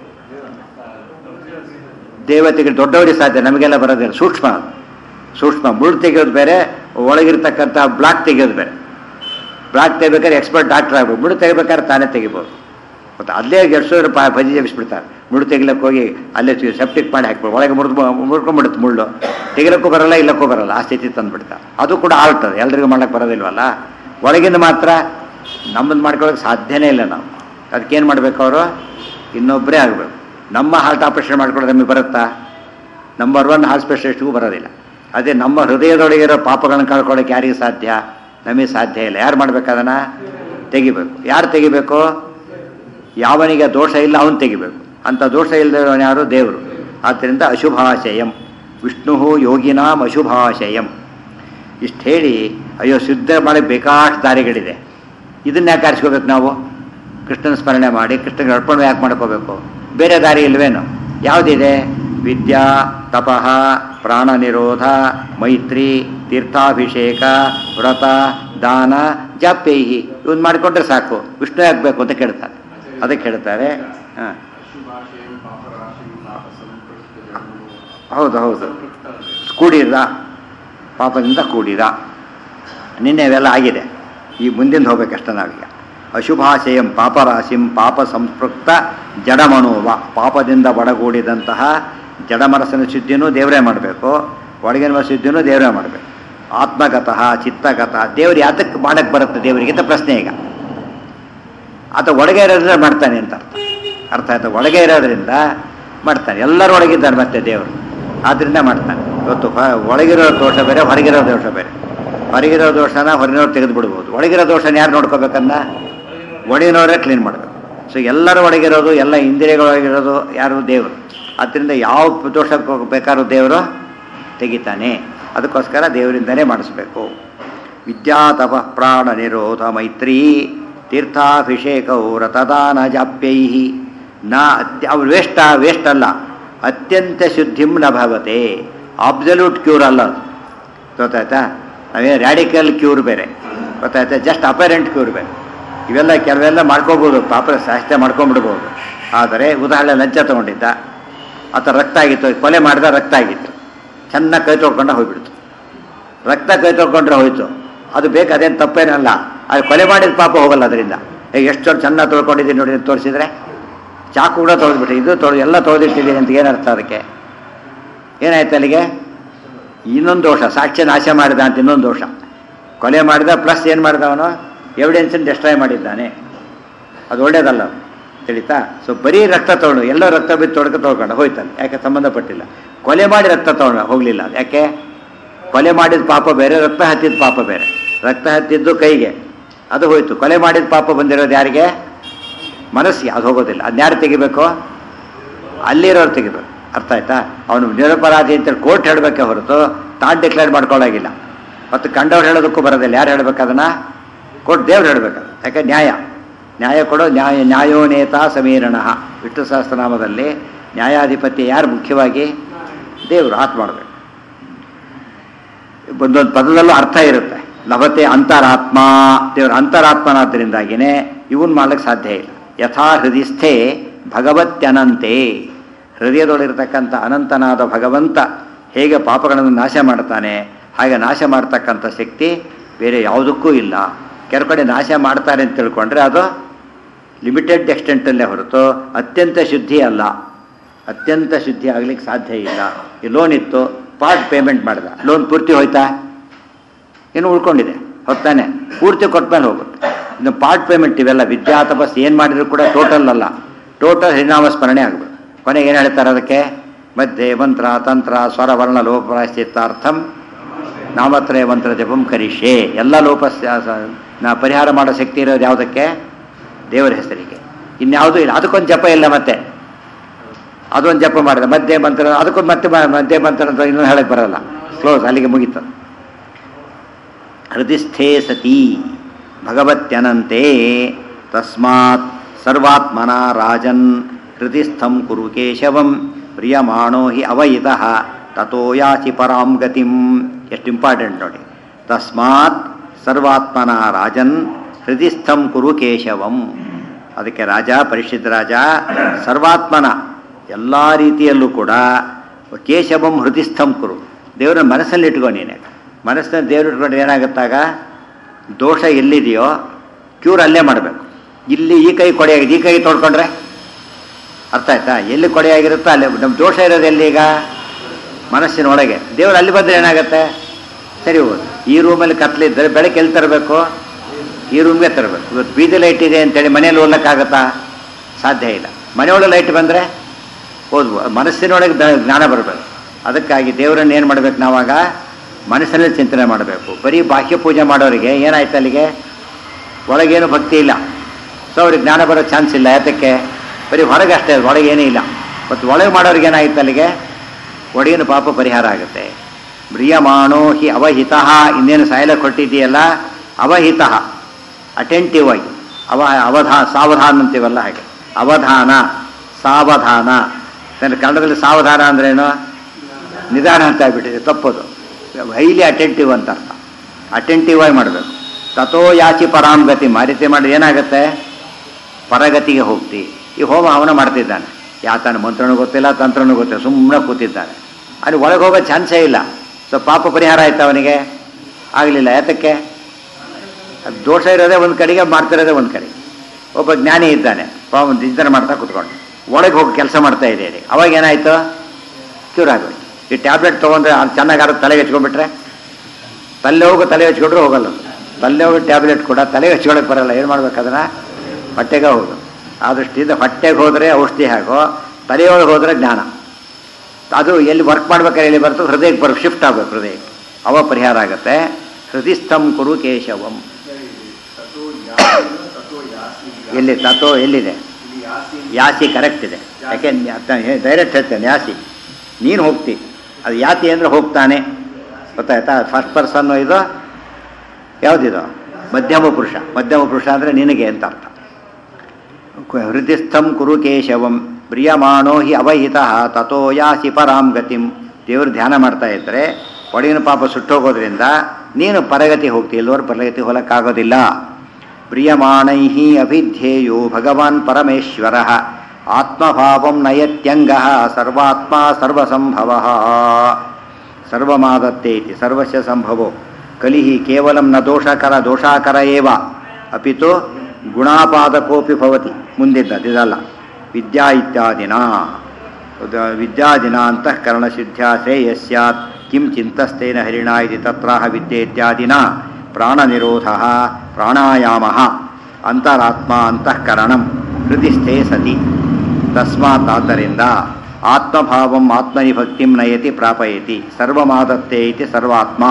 Speaker 1: ದೇವತೆಗೆ ದೊಡ್ಡವರಿಗೆ ಸಾಧ್ಯ ನಮಗೆಲ್ಲ ಬರೋದಿಲ್ಲ ಸೂಕ್ಷ್ಮ ಅದು. ಸೂಕ್ಷ್ಮ ಮುಳ್ಳು ತೆಗೆಯೋದು ಬೇರೆ ಒಳಗಿರ್ತಕ್ಕಂಥ ಬ್ಲಾಕ್ ತೆಗೆಯೋದು ಬೇರೆ ಬ್ಲಾಕ್ ತೆಗಿಬೇಕಾದ್ರೆ ಎಕ್ಸ್ಪರ್ಟ್ ಡಾಕ್ಟರ್ ಆಗ್ಬೇಕು ಮುಳ್ಳು ತೆಗಿಬೇಕಾದ್ರೆ ತಾನೇ ತೆಗಿಬೋದು ಮತ್ತು ಅಲ್ಲೇ ಎಷ್ಟೋ ಪಾ ಭಜಿ ಜಪಿಸ್ಬಿಡ್ತಾರೆ ಮುಳ್ಳು ತೆಗಿಲಕ್ಕೆ ಹೋಗಿ ಅಲ್ಲೇ ಸೆಪ್ಟಿಕ್ ಮಾಡಿ ಹಾಕ್ಬಿಡು ಒಳಗೆ ಮುರಿದು ಮುರ್ಕೊಂಡ್ಬಿಡುತ್ತೆ ಮುಳ್ಳು ತೆಗಿಲಕ್ಕೂ ಬರಲ್ಲ ಇಲ್ಲಕ್ಕೂ ಬರಲ್ಲ ಆ ಸ್ಥಿತಿ ತಂದುಬಿಡ್ತಾರೆ ಅದು ಕೂಡ ಆಲ್ಟ್ ಅದು ಎಲ್ರಿಗೂ ಮಾಡಕ್ಕೆ ಬರೋದಿಲ್ವಲ್ಲ ಒಳಗಿಂದ ಮಾತ್ರ ನಮ್ಮದು ಮಾಡ್ಕೊಳ್ಳೋಕೆ ಸಾಧ್ಯನೇ ಇಲ್ಲ ನಾವು ಅದಕ್ಕೇನು ಮಾಡಬೇಕು ಅವರು ಇನ್ನೊಬ್ಬರೇ ಆಗಬೇಕು ನಮ್ಮ ಹಾರ್ಟ್ ಆಪರೇಷನ್ ಮಾಡ್ಕೊಳ್ಳೋದು ನಮಗೆ ಬರುತ್ತಾ ನಂಬರ್ ಒನ್ ಹಾರ್ಟ್ ಸ್ಪೆಷಲಿಸ್ಟ್ಗೂ ಬರೋದಿಲ್ಲ ಅದೇ ನಮ್ಮ ಹೃದಯದೊಳಗಿರೋ ಪಾಪಗಳನ್ನು ಕಳ್ಕೊಳ್ಳೋಕೆ ಯಾರಿಗೆ ಸಾಧ್ಯ ನಮಗೆ ಸಾಧ್ಯ ಇಲ್ಲ ಯಾರು ಮಾಡ್ಬೇಕು ಅದನ್ನು ತೆಗಿಬೇಕು ಯಾರು ತೆಗಿಬೇಕು ಯಾವನಿಗೆ ದೋಷ ಇಲ್ಲ ಅವನು ತೆಗಿಬೇಕು ಅಂಥ ದೋಷ ಇಲ್ಲದವನು ಯಾರು ದೇವರು ಆದ್ದರಿಂದ ಅಶುಭಾಶಯಂ ವಿಷ್ಣು ಯೋಗಿನಾಂ ಅಶುಭಾಶಯಂ ಇಷ್ಟು ಹೇಳಿ ಅಯ್ಯೋ ಶುದ್ಧ ಮಾಡಕ್ಕೆ ಬೇಕಾಷ್ಟು ದಾರಿಗಳಿದೆ ಇದನ್ನ ಯಾಕೆ ಆರಿಸ್ಕೋಬೇಕು ನಾವು ಕೃಷ್ಣನ ಸ್ಮರಣೆ ಮಾಡಿ ಕೃಷ್ಣಗೆ ಅರ್ಪಣೆ ಯಾಕೆ ಮಾಡ್ಕೋಬೇಕು ಬೇರೆ ದಾರಿ ಇಲ್ವೇನು ಯಾವುದಿದೆ ವಿದ್ಯಾ ತಪಃ ಪ್ರಾಣ ನಿರೋಧ ಮೈತ್ರಿ ತೀರ್ಥಾಭಿಷೇಕ ವ್ರತ ದಾನ ಜಾಪ್ಯೈಹಿ ಇವನ್ ಮಾಡಿಕೊಂಡ್ರೆ ಸಾಕು ವಿಷ್ಣು ಯಾಕಬೇಕು ಅಂತ ಕೇಳ್ತಾರೆ ಅದಕ್ಕೆ ಹೇಳ್ತಾರೆ ಹಾಂ
Speaker 4: ಶುಭಾಶಯಂ ಪಾಪರಾಶಿಂ ಪಾಪ ಸಂಪೃಷ್ಟ
Speaker 1: ಹೌದು ಹೌದು ಕೂಡಿದ ಪಾಪದಿಂದ ಕೂಡಿದ ನಿನ್ನೆ ಅವೆಲ್ಲ ಆಗಿದೆ ಈ ಮುಂದಿನ ಹೋಗ್ಬೇಕಷ್ಟ ನಾವೀಗ ಅಶುಭಾಶಯಂ ಪಾಪರಾಶಿಂ ಪಾಪ ಸಂಸ್ಪೃಕ್ತ ಜಡಮನೋವ ಪಾಪದಿಂದ ಬಡಗೂಡಿದಂತಹ ಜಡಮನಸ್ಸಿನ ಶುದ್ಧಿನೂ ದೇವರೇ ಮಾಡಬೇಕು ಒಳಗಿನ ಶುದ್ಧಿನೂ ದೇವರೇ ಮಾಡಬೇಕು ಆತ್ಮಗತಃ ಚಿತ್ತಗತಃ ದೇವ್ರು ಯಾತಕ್ಕೆ ಮಾಡಕ್ಕೆ ಬರುತ್ತೆ ದೇವರಿಗೆ ಅಂತ ಪ್ರಶ್ನೆ ಈಗ ಆತ ಒಳಗೆ ಇರೋದ್ರಿಂದ ಮಾಡ್ತಾನೆ ಅಂತ ಅರ್ಥ ಅರ್ಥ ಆಯ್ತಾ ಒಳಗೆ ಇರೋದ್ರಿಂದ ಮಾಡ್ತಾನೆ ಎಲ್ಲರೂ ಒಳಗಿದ್ದಾರೆ ಮತ್ತೆ ದೇವರು ಆದ್ರಿಂದ ಮಾಡ್ತಾನೆ ಇವತ್ತು ಹ- ಒಳಗಿರೋ ದೋಷ ಬೇರೆ ಹೊರಗಿರೋ ದೋಷ ಬೇರೆ ಹೊರಗಿರೋ ದೋಷನ ಹೊರಗಿನವ್ರು ತೆಗೆದು ಬಿಡ್ಬೋದು ಒಳಗಿರೋ ದೋಷನ ಯಾರು ನೋಡ್ಕೋಬೇಕನ್ನ ಒಳಗಿನವರೇ ಕ್ಲೀನ್ ಮಾಡಬೇಕು ಸೊ ಎಲ್ಲರ ಒಳಗಿರೋದು ಎಲ್ಲ ಇಂದ್ರಿಯಗಳೊಳಗಿರೋದು ಯಾರು ದೇವರು ಆದ್ದರಿಂದ ಯಾವ ದೋಷ ಬೇಕಾದ್ರೂ ದೇವರು ತೆಗಿತಾನೆ ಅದಕ್ಕೋಸ್ಕರ ದೇವರಿಂದನೇ ಮಾಡಿಸ್ಬೇಕು ವಿದ್ಯಾತಪ ಪ್ರಾಣ ನಿರೋಧ ಮೈತ್ರಿ ತೀರ್ಥಾಭಿಷೇಕವು ರತದಾನ ಜಾಪ್ಯೈ ನ ಅತ್ಯ ಅವ್ರು ವೇಸ್ಟ್ ವೇಸ್ಟ್ ಅಲ್ಲ ಅತ್ಯಂತ ಶುದ್ಧಿಂ ನ ಭವತೆ ಅಬ್ಸಲ್ಯೂಟ್ ಕ್ಯೂರ್ ಅಲ್ಲ ಅದು ಗೊತ್ತಾಯ್ತಾ ನಾವೇ ರ್ಯಾಡಿಕಲ್ ಕ್ಯೂರ್ ಬೇರೆ ಗೊತ್ತಾಯ್ತಾ ಜಸ್ಟ್ ಅಪರೆಂಟ್ ಕ್ಯೂರ್ ಬೇರೆ ಇವೆಲ್ಲ ಕೆಲವೆಲ್ಲ ಮಾಡ್ಕೋಬೋದು ಪಾಪ ಸಾಹಿತ್ಯ ಮಾಡ್ಕೊಂಡ್ಬಿಡ್ಬೋದು ಆದರೆ ಉದಾಹರಣೆ ಲಂಚ ತಗೊಂಡಿದ್ದ ಆತ ರಕ್ತ ಆಗಿತ್ತು ಕೊಲೆ ಮಾಡಿದ ರಕ್ತ ಆಗಿತ್ತು ಚೆನ್ನಾಗಿ ಕೈ ತೊಳ್ಕೊಂಡು ಹೋಗ್ಬಿಡ್ತು ರಕ್ತ ಕೈ ತೊಳ್ಕೊಂಡ್ರೆ ಹೋಯ್ತು ಅದು ಬೇಕು ಅದೇನು ತಪ್ಪೇನಲ್ಲ ಅದು ಕೊಲೆ ಮಾಡಿದ ಪಾಪ ಹೋಗಲ್ಲ ಅದರಿಂದ ಈಗ ಎಷ್ಟು ಜನ ಚೆನ್ನಾಗಿ ತೊಳ್ಕೊಂಡಿದ್ದೀನಿ ನೋಡಿ ಅಂತ ತೋರಿಸಿದ್ರೆ ಚಾಕು ಕೂಡ ತೊಳೆದ್ಬಿಟ್ಟು ಇದು ತೊಳೆದು ಎಲ್ಲ ತೊಳೆದಿಟ್ಟಿದ್ದೀನಿ ಅಂತ ಏನರ್ಥ ಅದಕ್ಕೆ ಏನಾಯ್ತು ಅಲ್ಲಿಗೆ ಇನ್ನೊಂದು ದೋಷ ಸಾಕ್ಷ್ಯ ನಾಶ ಮಾಡಿದ ಅಂತ ಇನ್ನೊಂದು ದೋಷ ಕೊಲೆ ಮಾಡಿದ ಪ್ಲಸ್ ಏನು ಮಾಡಿದ ಅವನು ಎವಿಡೆನ್ಸನ್ನು ಡೆಸ್ಟ್ರಾಯ್ ಮಾಡಿದ್ದಾನೆ ಅದು ಒಳ್ಳೇದಲ್ಲ ತಿಳಿತಾ ಸೊ ಬರೀ ರಕ್ತ ತೊಗೊಂಡು ಎಲ್ಲೋ ರಕ್ತ ಬಿದ್ದು ತೊಡ್ಕ ತೊಳ್ಕೊಂಡು ಹೋಯ್ತಾನೆ ಯಾಕೆ ಸಂಬಂಧಪಟ್ಟಿಲ್ಲ ಕೊಲೆ ಮಾಡಿ ರಕ್ತ ತೊಗೊಂಡ ಹೋಗಲಿಲ್ಲ ಯಾಕೆ ಕೊಲೆ ಮಾಡಿದ ಪಾಪ ಬೇರೆ ರಕ್ತ ಹತ್ತಿದ ಪಾಪ ಬೇರೆ ರಕ್ತ ಹತ್ತಿದ್ದು ಕೈಗೆ ಅದು ಹೋಯ್ತು ಕೊಲೆ ಮಾಡಿದ ಪಾಪ ಬಂದಿರೋದು ಯಾರಿಗೆ ಮನಸ್ಸಿಗೆ ಅದು ಹೋಗೋದಿಲ್ಲ ಅದನ್ನ ಯಾರು ತೆಗಿಬೇಕು ಅಲ್ಲಿರೋರು ತೆಗಿಬೇಕು ಅರ್ಥ ಆಯ್ತಾ ಅವನು ನಿರಪರಾಧಿ ಅಂತೇಳಿ ಕೋರ್ಟ್ ಹೇಳಬೇಕೆ ಹೊರತು ತಾನು ಡಿಕ್ಲೇರ್ ಮಾಡ್ಕೊಳ್ಳಾಗಿಲ್ಲ ಮತ್ತು ಕಂಡವ್ರು ಹೇಳೋದಕ್ಕೂ ಬರೋದಿಲ್ಲ ಯಾರು ಹೇಳ್ಬೇಕು ಅದನ್ನ ಕೋರ್ಟ್ ದೇವ್ರು ಹೇಳ್ಬೇಕು ಯಾಕೆ ನ್ಯಾಯ ನ್ಯಾಯ ಕೊಡೋ ನ್ಯಾಯ ನ್ಯಾಯೋನೇತ ಸಮೀರಣ ವಿಷ್ಣು ಸಹಸ್ರನಾಮದಲ್ಲಿ ನ್ಯಾಯಾಧಿಪತಿ ಯಾರು ಮುಖ್ಯವಾಗಿ ದೇವರು ಆತ್ ಮಾಡಬೇಕು ಒಂದೊಂದು ಪದದಲ್ಲೂ ಅರ್ಥ ಇರುತ್ತೆ ಲಭತೆ ಅಂತರಾತ್ಮ ದೇವರ ಅಂತರಾತ್ಮನಾದ್ದರಿಂದಾಗಿನೇ ಇವನ್ ಮಾಡ್ಲಿಕ್ಕೆ ಸಾಧ್ಯ ಇಲ್ಲ ಯಥಾ ಹೃದಯಸ್ಥೆ ಭಗವತ್ಯನಂತೆ ಹೃದಯದೊಳಗಿರ್ತಕ್ಕಂಥ ಅನಂತನಾದ ಭಗವಂತ ಹೇಗೆ ಪಾಪಗಳನ್ನು ನಾಶ ಮಾಡ್ತಾನೆ ಹಾಗೆ ನಾಶ ಮಾಡ್ತಕ್ಕಂಥ ಶಕ್ತಿ ಬೇರೆ ಯಾವುದಕ್ಕೂ ಇಲ್ಲ ಕೆಲವು ಕಡೆ ನಾಶ ಮಾಡ್ತಾರೆ ಅಂತ ತಿಳ್ಕೊಂಡ್ರೆ ಅದು ಲಿಮಿಟೆಡ್ ಎಕ್ಸ್ಟೆಂಟಲ್ಲೇ ಹೊರತು ಅತ್ಯಂತ ಶುದ್ಧಿ ಅಲ್ಲ ಅತ್ಯಂತ ಶುದ್ಧಿ ಆಗ್ಲಿಕ್ಕೆ ಸಾಧ್ಯ ಇಲ್ಲ ಈ ಲೋನ್ ಇತ್ತು ಪಾರ್ಟ್ ಪೇಮೆಂಟ್ ಮಾಡಿದ ಲೋನ್ ಪೂರ್ತಿ ಹೋಯ್ತಾ ಇನ್ನು ಉಳ್ಕೊಂಡಿದೆ ಹೊತ್ತಾನೆ ಪೂರ್ತಿ ಕೊಟ್ಮೇಲೆ ಹೋಗುತ್ತೆ ಇನ್ನು ಪಾರ್ಟ್ ಪೇಮೆಂಟ್ ಇವೆಲ್ಲ ವಿದ್ಯಾ ತಪಸ್ ಏನು ಮಾಡಿದ್ರು ಕೂಡ ಟೋಟಲ್ ಅಲ್ಲ ಟೋಟಲ್ ಹರಿನಾಮ ಸ್ಮರಣೆ ಆಗಬೇಕು ಕೊನೆಗೆ ಏನು ಹೇಳ್ತಾರೆ ಅದಕ್ಕೆ ಮಧ್ಯೆ ಮಂತ್ರ ತಂತ್ರ ಸ್ವರ ವರ್ಣ ಲೋಪರಾಶ್ಚಿತ್ತಾರ್ಥಂ ನಾಮತ್ರಯ ಮಂತ್ರ ಜಪಂ ಕರಿಷೆ ಎಲ್ಲ ಲೋಪ ನಾ ಪರಿಹಾರ ಮಾಡೋ ಶಕ್ತಿ ಇರೋದು ಯಾವುದಕ್ಕೆ ದೇವರ ಹೆಸರಿಗೆ ಇನ್ಯಾವುದೂ ಇಲ್ಲ ಅದಕ್ಕೊಂದು ಜಪ ಇಲ್ಲ ಮತ್ತೆ ಅದೊಂದು ಜಪ ಮಾಡಿದೆ ಮಧ್ಯೆ ಮಂತ್ರ ಅದಕ್ಕೊಂದು ಮತ್ತೆ ಮ- ಮಧ್ಯೆ ಮಂತ್ರ ಅಂತ ಇನ್ನೂ ಹೇಳಕ್ಕೆ ಬರಲ್ಲ ಕ್ಲೋಸ್ ಅಲ್ಲಿಗೆ ಮುಗೀತು ಹೃದಯಸ್ಥೇ ಸತಿ ಭಗವತ್ಯನಂತೆ ತಸ್ಮಾತ್ ಸರ್ವಾತ್ಮನ ರಾಜನ್ ಹೃದಯಸ್ಥಂ ಕುರು ಕೇಶವಂ ಪ್ರಿಯಮಾಣೋ ಹಿ ಅವಯಿತಃ ತಥೋ ಯಾಚಿ ಪರಾಂ ಗತಿಂ ಎಷ್ಟು ಇಂಪಾರ್ಟೆಂಟ್ ನೋಡಿ ತಸ್ಮಾತ್ ಸರ್ವಾತ್ಮನ ರಾಜನ್ ಹೃದಯಸ್ಥಂ ಕುರು ಕೇಶವಂ ಅದಕ್ಕೆ ರಾಜ ಪರಿಷತ್ ರಾಜ ಸರ್ವಾತ್ಮನ ಎಲ್ಲ ರೀತಿಯಲ್ಲೂ ಕೂಡ ಕೇಶವಂ ಹೃದಯಸ್ಥಂ ಕುರು ದೇವರ ಮನಸ್ಸಲ್ಲಿ ಇಟ್ಕೊ ನೀನೆ ಮನಸ್ಸನ್ನ ದೇವ್ರು ಇಟ್ಕೊಂಡ್ರೆ ಏನಾಗುತ್ತಾಗ ದೋಷ ಎಲ್ಲಿದೆಯೋ ಕ್ಯೂರ್ ಅಲ್ಲೇ ಮಾಡಬೇಕು ಇಲ್ಲಿ ಈ ಕೈ ಕೊಡೆಯಾಗಿದೆ ಈ ಕೈ ತೊಡ್ಕೊಂಡ್ರೆ ಅರ್ಥ ಆಯ್ತಾ ಎಲ್ಲಿ ಕೊಡೆಯಾಗಿರುತ್ತೋ ಅಲ್ಲೇ ನಮ್ಮ ದೋಷ ಇರೋದು ಎಲ್ಲಿ ಈಗ ಮನಸ್ಸಿನ ಒಳಗೆ ದೇವರು ಅಲ್ಲಿ ಬಂದರೆ ಏನಾಗುತ್ತೆ ಸರಿ ಹೋಗೋದು ಈ ರೂಮಲ್ಲಿ ಕತ್ಲಿದ್ದರೆ ಬೆಳಕು ಎಲ್ಲಿ ತರಬೇಕು ಈ ರೂಮ್ಗೆ ತರಬೇಕು ಇವತ್ತು ಬೀದಿ ಲೈಟ್ ಇದೆ ಅಂತೇಳಿ ಮನೇಲಿ ಓದ್ಲಿಕ್ಕಾಗತ್ತಾ ಸಾಧ್ಯ ಇಲ್ಲ ಮನೆಯೊಳಗೆ ಲೈಟ್ ಬಂದರೆ ಓದ್ಬೋ ಮನಸ್ಸಿನೊಳಗೆ ಬೆ- ಜ್ಞಾನ ಬರಬೇಕು ಅದಕ್ಕಾಗಿ ದೇವರನ್ನು ಏನು ಮಾಡ್ಬೇಕು ನಾವಾಗ ಮನಸ್ಸಲ್ಲಿ ಚಿಂತನೆ ಮಾಡಬೇಕು ಬರೀ ಬಾಹ್ಯ ಪೂಜೆ ಮಾಡೋರಿಗೆ ಏನಾಯ್ತು ಅಲ್ಲಿಗೆ ಒಳಗೇನು ಭಕ್ತಿ ಇಲ್ಲ ಸೊ ಅವ್ರಿಗೆ ಜ್ಞಾನ ಬರೋ ಚಾನ್ಸ್ ಇಲ್ಲ ಯಾತಕ್ಕೆ ಬರೀ ಹೊರಗೆ ಅಷ್ಟೇ ಒಳಗೆ ಏನೂ ಇಲ್ಲ ಮತ್ತು ಒಳಗೆ ಮಾಡೋರಿಗೆ ಏನಾಯ್ತು ಅಲ್ಲಿಗೆ ಒಳಗಿನ ಪಾಪ ಪರಿಹಾರ ಆಗುತ್ತೆ ಮ್ರಿಯಮಾಣೋ ಹಿ ಅವಹಿತ ಇನ್ನೇನು ಸಾಯಲ ಕೊಟ್ಟಿದೆಯಲ್ಲ ಅವಹಿತ ಅಟೆಂಟಿವ್ ಆಗಿ ಅವ ಅವಧಾ ಸಾವಧಾನ ಅಂತೀವಲ್ಲ ಹಾಗೆ ಅವಧಾನ ಸಾವಧಾನ ಅಂದರೆ ಕನ್ನಡದಲ್ಲಿ ಸಾವಧಾನ ಅಂದ್ರೇನು ನಿಧಾನ ಅಂತ ಆಗ್ಬಿಟ್ಟಿದೆ ತಪ್ಪದು ಹೈಲಿ ಅಟೆಂಟಿವ್ ಅಂತ ಅರ್ಥ ಅಟೆಂಟಿವ್ ಆಗಿ ಮಾಡಬೇಕು ತಥೋ ಯಾಚಿ ಪರಾಮ್ ಗತಿ ಮಾರಿತೆ ಮಾಡಿ ಏನಾಗುತ್ತೆ ಪರಗತಿಗೆ ಹೋಗ್ತಿ ಈ ಹೋಮ ಹವನ ಮಾಡ್ತಿದ್ದಾನೆ ಯಾತನ ಮಂತ್ರನೂ ಗೊತ್ತಿಲ್ಲ ತಂತ್ರನೂ ಗೊತ್ತಿಲ್ಲ ಸುಮ್ಮನೆ ಕೂತಿದ್ದಾನೆ ಅಲ್ಲಿ ಒಳಗೆ ಹೋಗೋ ಚಾನ್ಸೇ ಇಲ್ಲ ಸೊ ಪಾಪ ಪರಿಹಾರ ಆಯ್ತು ಅವನಿಗೆ ಆಗಲಿಲ್ಲ ಯಾತಕ್ಕೆ ಅದು ದೋಷ ಇರೋದೇ ಒಂದು ಕಡೆಗೆ ಮಾಡ್ತಿರೋದೇ ಒಂದು ಕಡೆ ಒಬ್ಬ ಜ್ಞಾನಿ ಇದ್ದಾನೆ ಪಾಪ ಚಿಂತನೆ ಮಾಡ್ತಾ ಕೂತ್ಕೊಂಡು ಒಳಗೆ ಹೋಗಿ ಕೆಲಸ ಮಾಡ್ತಾ ಇದ್ದೇನೆ ಅವಾಗ ಏನಾಯಿತು ಕ್ಯೂರ್ ಆಗೋಯ್ತು ಈ ಟ್ಯಾಬ್ಲೆಟ್ ತೊಗೊಂಡ್ರೆ ಅದು ಚೆನ್ನಾಗಾರು ತಲೆಗೆ ಹಚ್ಕೊಂಡ್ಬಿಟ್ರೆ ತಲೆ ಹೋಗು ತಲೆ ಹಚ್ಕೊಂಡ್ರೆ ಹೋಗಲ್ಲ ಅದು. ತಲೆ ಹೋಗೋ ಟ್ಯಾಬ್ಲೆಟ್ ಕೂಡ ತಲೆಗೆ ಹಚ್ಕೊಳಕ್ಕೆ ಬರಲ್ಲ ಏನು ಮಾಡ್ಬೇಕು ಅದನ್ನು ಹೊಟ್ಟೆಗೆ ಹೋಗು ಆ ದೃಷ್ಟಿಯಿಂದ ಹೊಟ್ಟೆಗೆ ಹೋದರೆ ಔಷಧಿ ಹಾಗೋ ತಲೆಯೊಳಗೆ ಹೋದರೆ ಜ್ಞಾನ ಅದು ಎಲ್ಲಿ ವರ್ಕ್ ಮಾಡ್ಬೇಕಾದ್ರೆ ಎಲ್ಲಿ ಬರ್ತದೆ ಹೃದಯಕ್ಕೆ ಬರೋ ಶಿಫ್ಟ್ ಆಗಬೇಕು ಹೃದಯಕ್ಕೆ ಅವ ಪರಿಹಾರ ಆಗುತ್ತೆ ಹೃದಯಸ್ಥಂ ಕುರು ಕೇಶವಂ
Speaker 4: ತಥೋ ಯಾಸಿ ತಥೋ ಯಾಸಿ
Speaker 1: ಎಲ್ಲಿ ತಥೋ ಎಲ್ಲಿದೆ
Speaker 4: ಇಲ್ಲಿ ಯಾಸಿ
Speaker 1: ಯಾಸಿ ಕರೆಕ್ಟ್ ಇದೆ ಯಾಕೆ ಡೈರೆಕ್ಟ್ ಹೇಳ್ತೇನೆ ಯಾಸಿ ನೀನು ಹೋಗ್ತಿ ಅದು ಯಾತಿ ಅಂದರೆ ಹೋಗ್ತಾನೆ ಗೊತ್ತಾಯ್ತಾ ಫಸ್ಟ್ ಪರ್ಸನ್ ಇದು ಯಾವುದಿದು ಮಧ್ಯಮ ಪುರುಷ ಮಧ್ಯಮ ಪುರುಷ ಅಂದರೆ ನಿನಗೆ ಅಂತ ಅರ್ಥ ಕು- ಹೃದಯಸ್ಥಂ ಕುರು ಕೇಶವಂ ಪ್ರಿಯಮಾಣೋ ಹಿ ಅವಹಿತ ತಥೋ ಯಾಸಿ ಪರಾಂ ಗತಿಂ ದೇವರು ಧ್ಯಾನ ಮಾಡ್ತಾ ಇದ್ದರೆ ಒಳಗಿನ ಪಾಪ ಸುಟ್ಟೋಗೋದ್ರಿಂದ ನೀನು ಪರಗತಿ ಹೋಗ್ತಿ ಎಲ್ಲವರು ಪರಗತಿ ಹೋಗಕ್ಕಾಗೋದಿಲ್ಲ ಪ್ರಿಯಮಾಣೈ ಅಭಿಧ್ಯೇಯೋ ಭಗವಾನ್ ಪರಮೇಶ್ವರ ಆತ್ಮಭಾವಂ ನಯತ್ಯಂಗ ಸರ್ವಾತ್ಮ ಸರ್ವಸಂಭವ ಸರ್ವಮಾದತ್ತೆ ಇತಿ ಸರ್ವಸ್ಯ ಸಂಭವೋ ಕಲಿಹಿ ಕೇವಲಂ ನ ದೋಷಕರ ದೋಷಾಕರ ಏವ ಅಪಿತು ಗುಣಾಪಾದಕೋಪಿ ಭವತಿ ಮುಂದಿದ್ದ ಇದಲ್ಲ ವಿದ್ಯಾ ಇತ್ಯಾದಿನ ಉದ- ವಿದ್ಯಾದಿನ ಅಂತಃಕರಣ ಸಿದ್ಧ್ಯಾ ಶ್ರೇಯಸ್ಯಾತ್ ಕಿಂ ಚಿಂತಸ್ತೇನ ಹರಿಣ ಇತಿ ತತ್ರಾಹ ವಿದ್ಯೆ ಇತ್ಯಾದಿನ ಪ್ರಾಣನಿರೋಧ ಪ್ರಾಣಾಯಾಮ ಅಂತರಾತ್ಮ ಅಂತಃಕರಣಂ ಹೃದಯಸ್ಥೇ ಸತಿ ತಸ್ಮಾತ್ ಆದ್ದರಿಂದ ಆತ್ಮಭಾವಂ ಆತ್ಮನಿ ಭಕ್ತಿಂ ನಯತಿ ಪ್ರಾಪಯತಿ ಸರ್ವಮಾದತ್ತೆ ಇತಿ ಸರ್ವಾತ್ಮ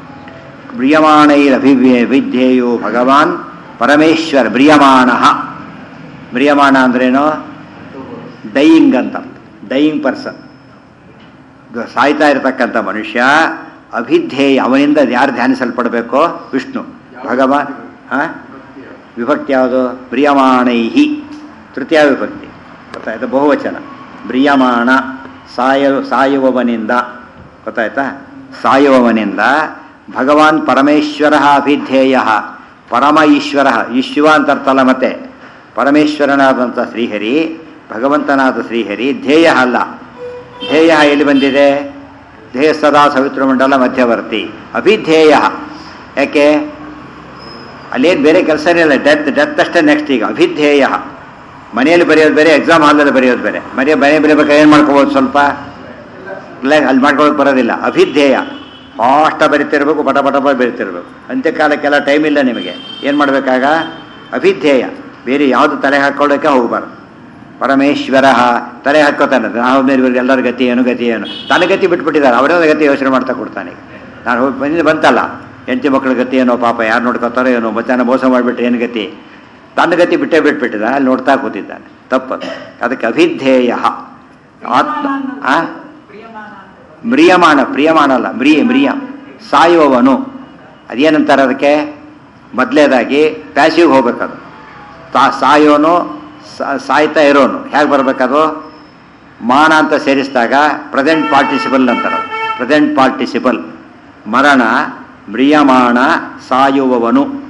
Speaker 1: ವಿದ್ಯೇಯೋ ಭಗವಾನ್ ಪರಮೇಶ್ವರ ಬ್ರಿಯಮಾಣ ಬ್ರಿಯಮಾಣ ಅಂದ್ರೇನು ಡೈಯಿಂಗ್ ಅಂತ ಡೈಯಿಂಗ್ ಪರ್ಸನ್ ಸಾಯ್ತಾ ಇರತಕ್ಕಂಥ ಮನುಷ್ಯ ಅಭಿಧ್ಯೇಯ ಅವನಿಂದ ಯಾರು ಧ್ಯಾನಿಸಲ್ಪಡಬೇಕೋ ವಿಷ್ಣು ಭಗವಾನ್ ಆ? ವಿಭಕ್ತಿ ಯಾವುದು ಬ್ರಿಯಮಾಣೈಹಿ ತೃತೀಯ ವಿಭಕ್ತಿ ಗೊತ್ತಾಯ್ತಾ ಬಹುವಚನ ಬ್ರಿಯಮಾಣ ಸಾಯ ಸಾಯುವವನಿಂದ ಗೊತ್ತಾಯ್ತಾ ಸಾಯುವವನಿಂದ ಭಗವಾನ್ ಪರಮೇಶ್ವರ ಅಭಿಧ್ಯೇಯ ಪರಮ ಈಶ್ವರ ಈಶ್ವ ಅಂತ ಅರ್ಥ ಅಲ್ಲ ಮತ್ತೆ ಪರಮೇಶ್ವರನಾದಂಥ ಶ್ರೀಹರಿ ಭಗವಂತನಾದ ಶ್ರೀಹರಿ ಧ್ಯೇಯ ಅಲ್ಲ ಧ್ಯೇಯ ಎಲ್ಲಿ ಬಂದಿದೆ ಧ್ಯೇಯ ಸದಾ ಸವಿತೃಮಂಡಲ ಮಧ್ಯವರ್ತಿ ಅಭಿಧ್ಯೇಯ ಯಾಕೆ ಅಲ್ಲೇನು ಬೇರೆ ಕೆಲಸನೇ ಇಲ್ಲ ಡೆತ್ ಡೆತ್ ಅಷ್ಟೇ ನೆಕ್ಸ್ಟ್ ಈಗ ಅಭಿಧ್ಯೇಯ ಮನೆಯಲ್ಲಿ ಬರೆಯೋದು ಬೇರೆ ಎಕ್ಸಾಮ್ ಹಾಲಲ್ಲಿ ಬರೆಯೋದು ಬೇರೆ ಮನೆ ಮನೆ ಬರೀಬೇಕಾದ್ರೆ ಏನು ಮಾಡ್ಕೋಬೋದು ಸ್ವಲ್ಪ ಇಲ್ಲ ಅಲ್ಲಿ ಮಾಡ್ಕೊಳ್ಳೋಕೆ ಬರೋದಿಲ್ಲ ಅಭಿಧ್ಯೇಯ ಫಾಸ್ಟ ಬರಿತಿರ್ಬೇಕು ಪಟ ಪಟ ಪಟ ಬರಿತಿರ್ಬೇಕು ಅಂತ್ಯಕಾಲಕ್ಕೆಲ್ಲ ಟೈಮ್ ಇಲ್ಲ ನಿಮಗೆ ಏನು ಮಾಡಬೇಕಾಗ ಅಭಿಧ್ಯೇಯ ಬೇರೆ ಯಾವುದು ತಲೆ ಹಾಕ್ಕೊಳ್ಳೋಕೆ ಹೋಗಬಾರ್ದು ಪರಮೇಶ್ವರ ತಲೆ ಹಾಕೋತಾನೆ ನಾವು ಮೇಲೆ ಎಲ್ಲರ ಗತಿ ಏನು ಗತಿ ಏನು ತನ್ನ ಗತಿ ಬಿಟ್ಬಿಟ್ಟಿದ್ದಾರೆ ಅವರೇ ಗತಿ ಯೋಚನೆ ಮಾಡ್ತಾ ಕೊಡ್ತಾನೆ ನಾನು ಹೋಗಿ ಬಂದಿದ್ದು ಬಂತಲ್ಲ ಹೆಂಡತಿ ಮಕ್ಕಳ ಗತಿ ಏನೋ ಪಾಪ ಯಾರು ನೋಡ್ಕೋತಾರೋ ಏನೋ ಮಧ್ಯಾಹ್ನ ಮೋಸ ಮಾಡಿಬಿಟ್ರೆ ಏನು ಗತಿ ತನ್ನ ಗತಿ ಬಿಟ್ಟೇ ಬಿಟ್ಬಿಟ್ಟಿದ್ದಾನೆ ಅಲ್ಲಿ ನೋಡ್ತಾ ಕೂತಿದ್ದಾನೆ ತಪ್ಪದು ಅದಕ್ಕೆ ಅಭಿಧ್ಯೇಯ ಆತ್ಮ ಆ ಮ್ರಿಯಮಾಣ ಪ್ರಿಯಮಾಣ ಅಲ್ಲ ಮ್ರಿಯ ಮ್ರಿಯ ಸಾಯುವವನು ಅದೇನಂತಾರೆ ಅದಕ್ಕೆ ಮೊದಲೇದಾಗಿ ಪ್ಯಾಸಿಗೆ ಹೋಗ್ಬೇಕದು ತಾ ಸಾಯೋನು ಸಾ- ಸಾಯ್ತಾ ಇರೋನು ಹೇಗೆ ಬರಬೇಕದು ಮಾನ ಅಂತ ಸೇರಿಸಿದಾಗ ಪ್ರೆಸೆಂಟ್ ಪಾರ್ಟಿಸಿಪಲ್ ಅಂತಾರೆ ಪ್ರೆಸೆಂಟ್ ಪಾರ್ಟಿಸಿಪಲ್ ಮರಣ ಮ್ರಿಯಮಾಣ ಸಾಯುವವನು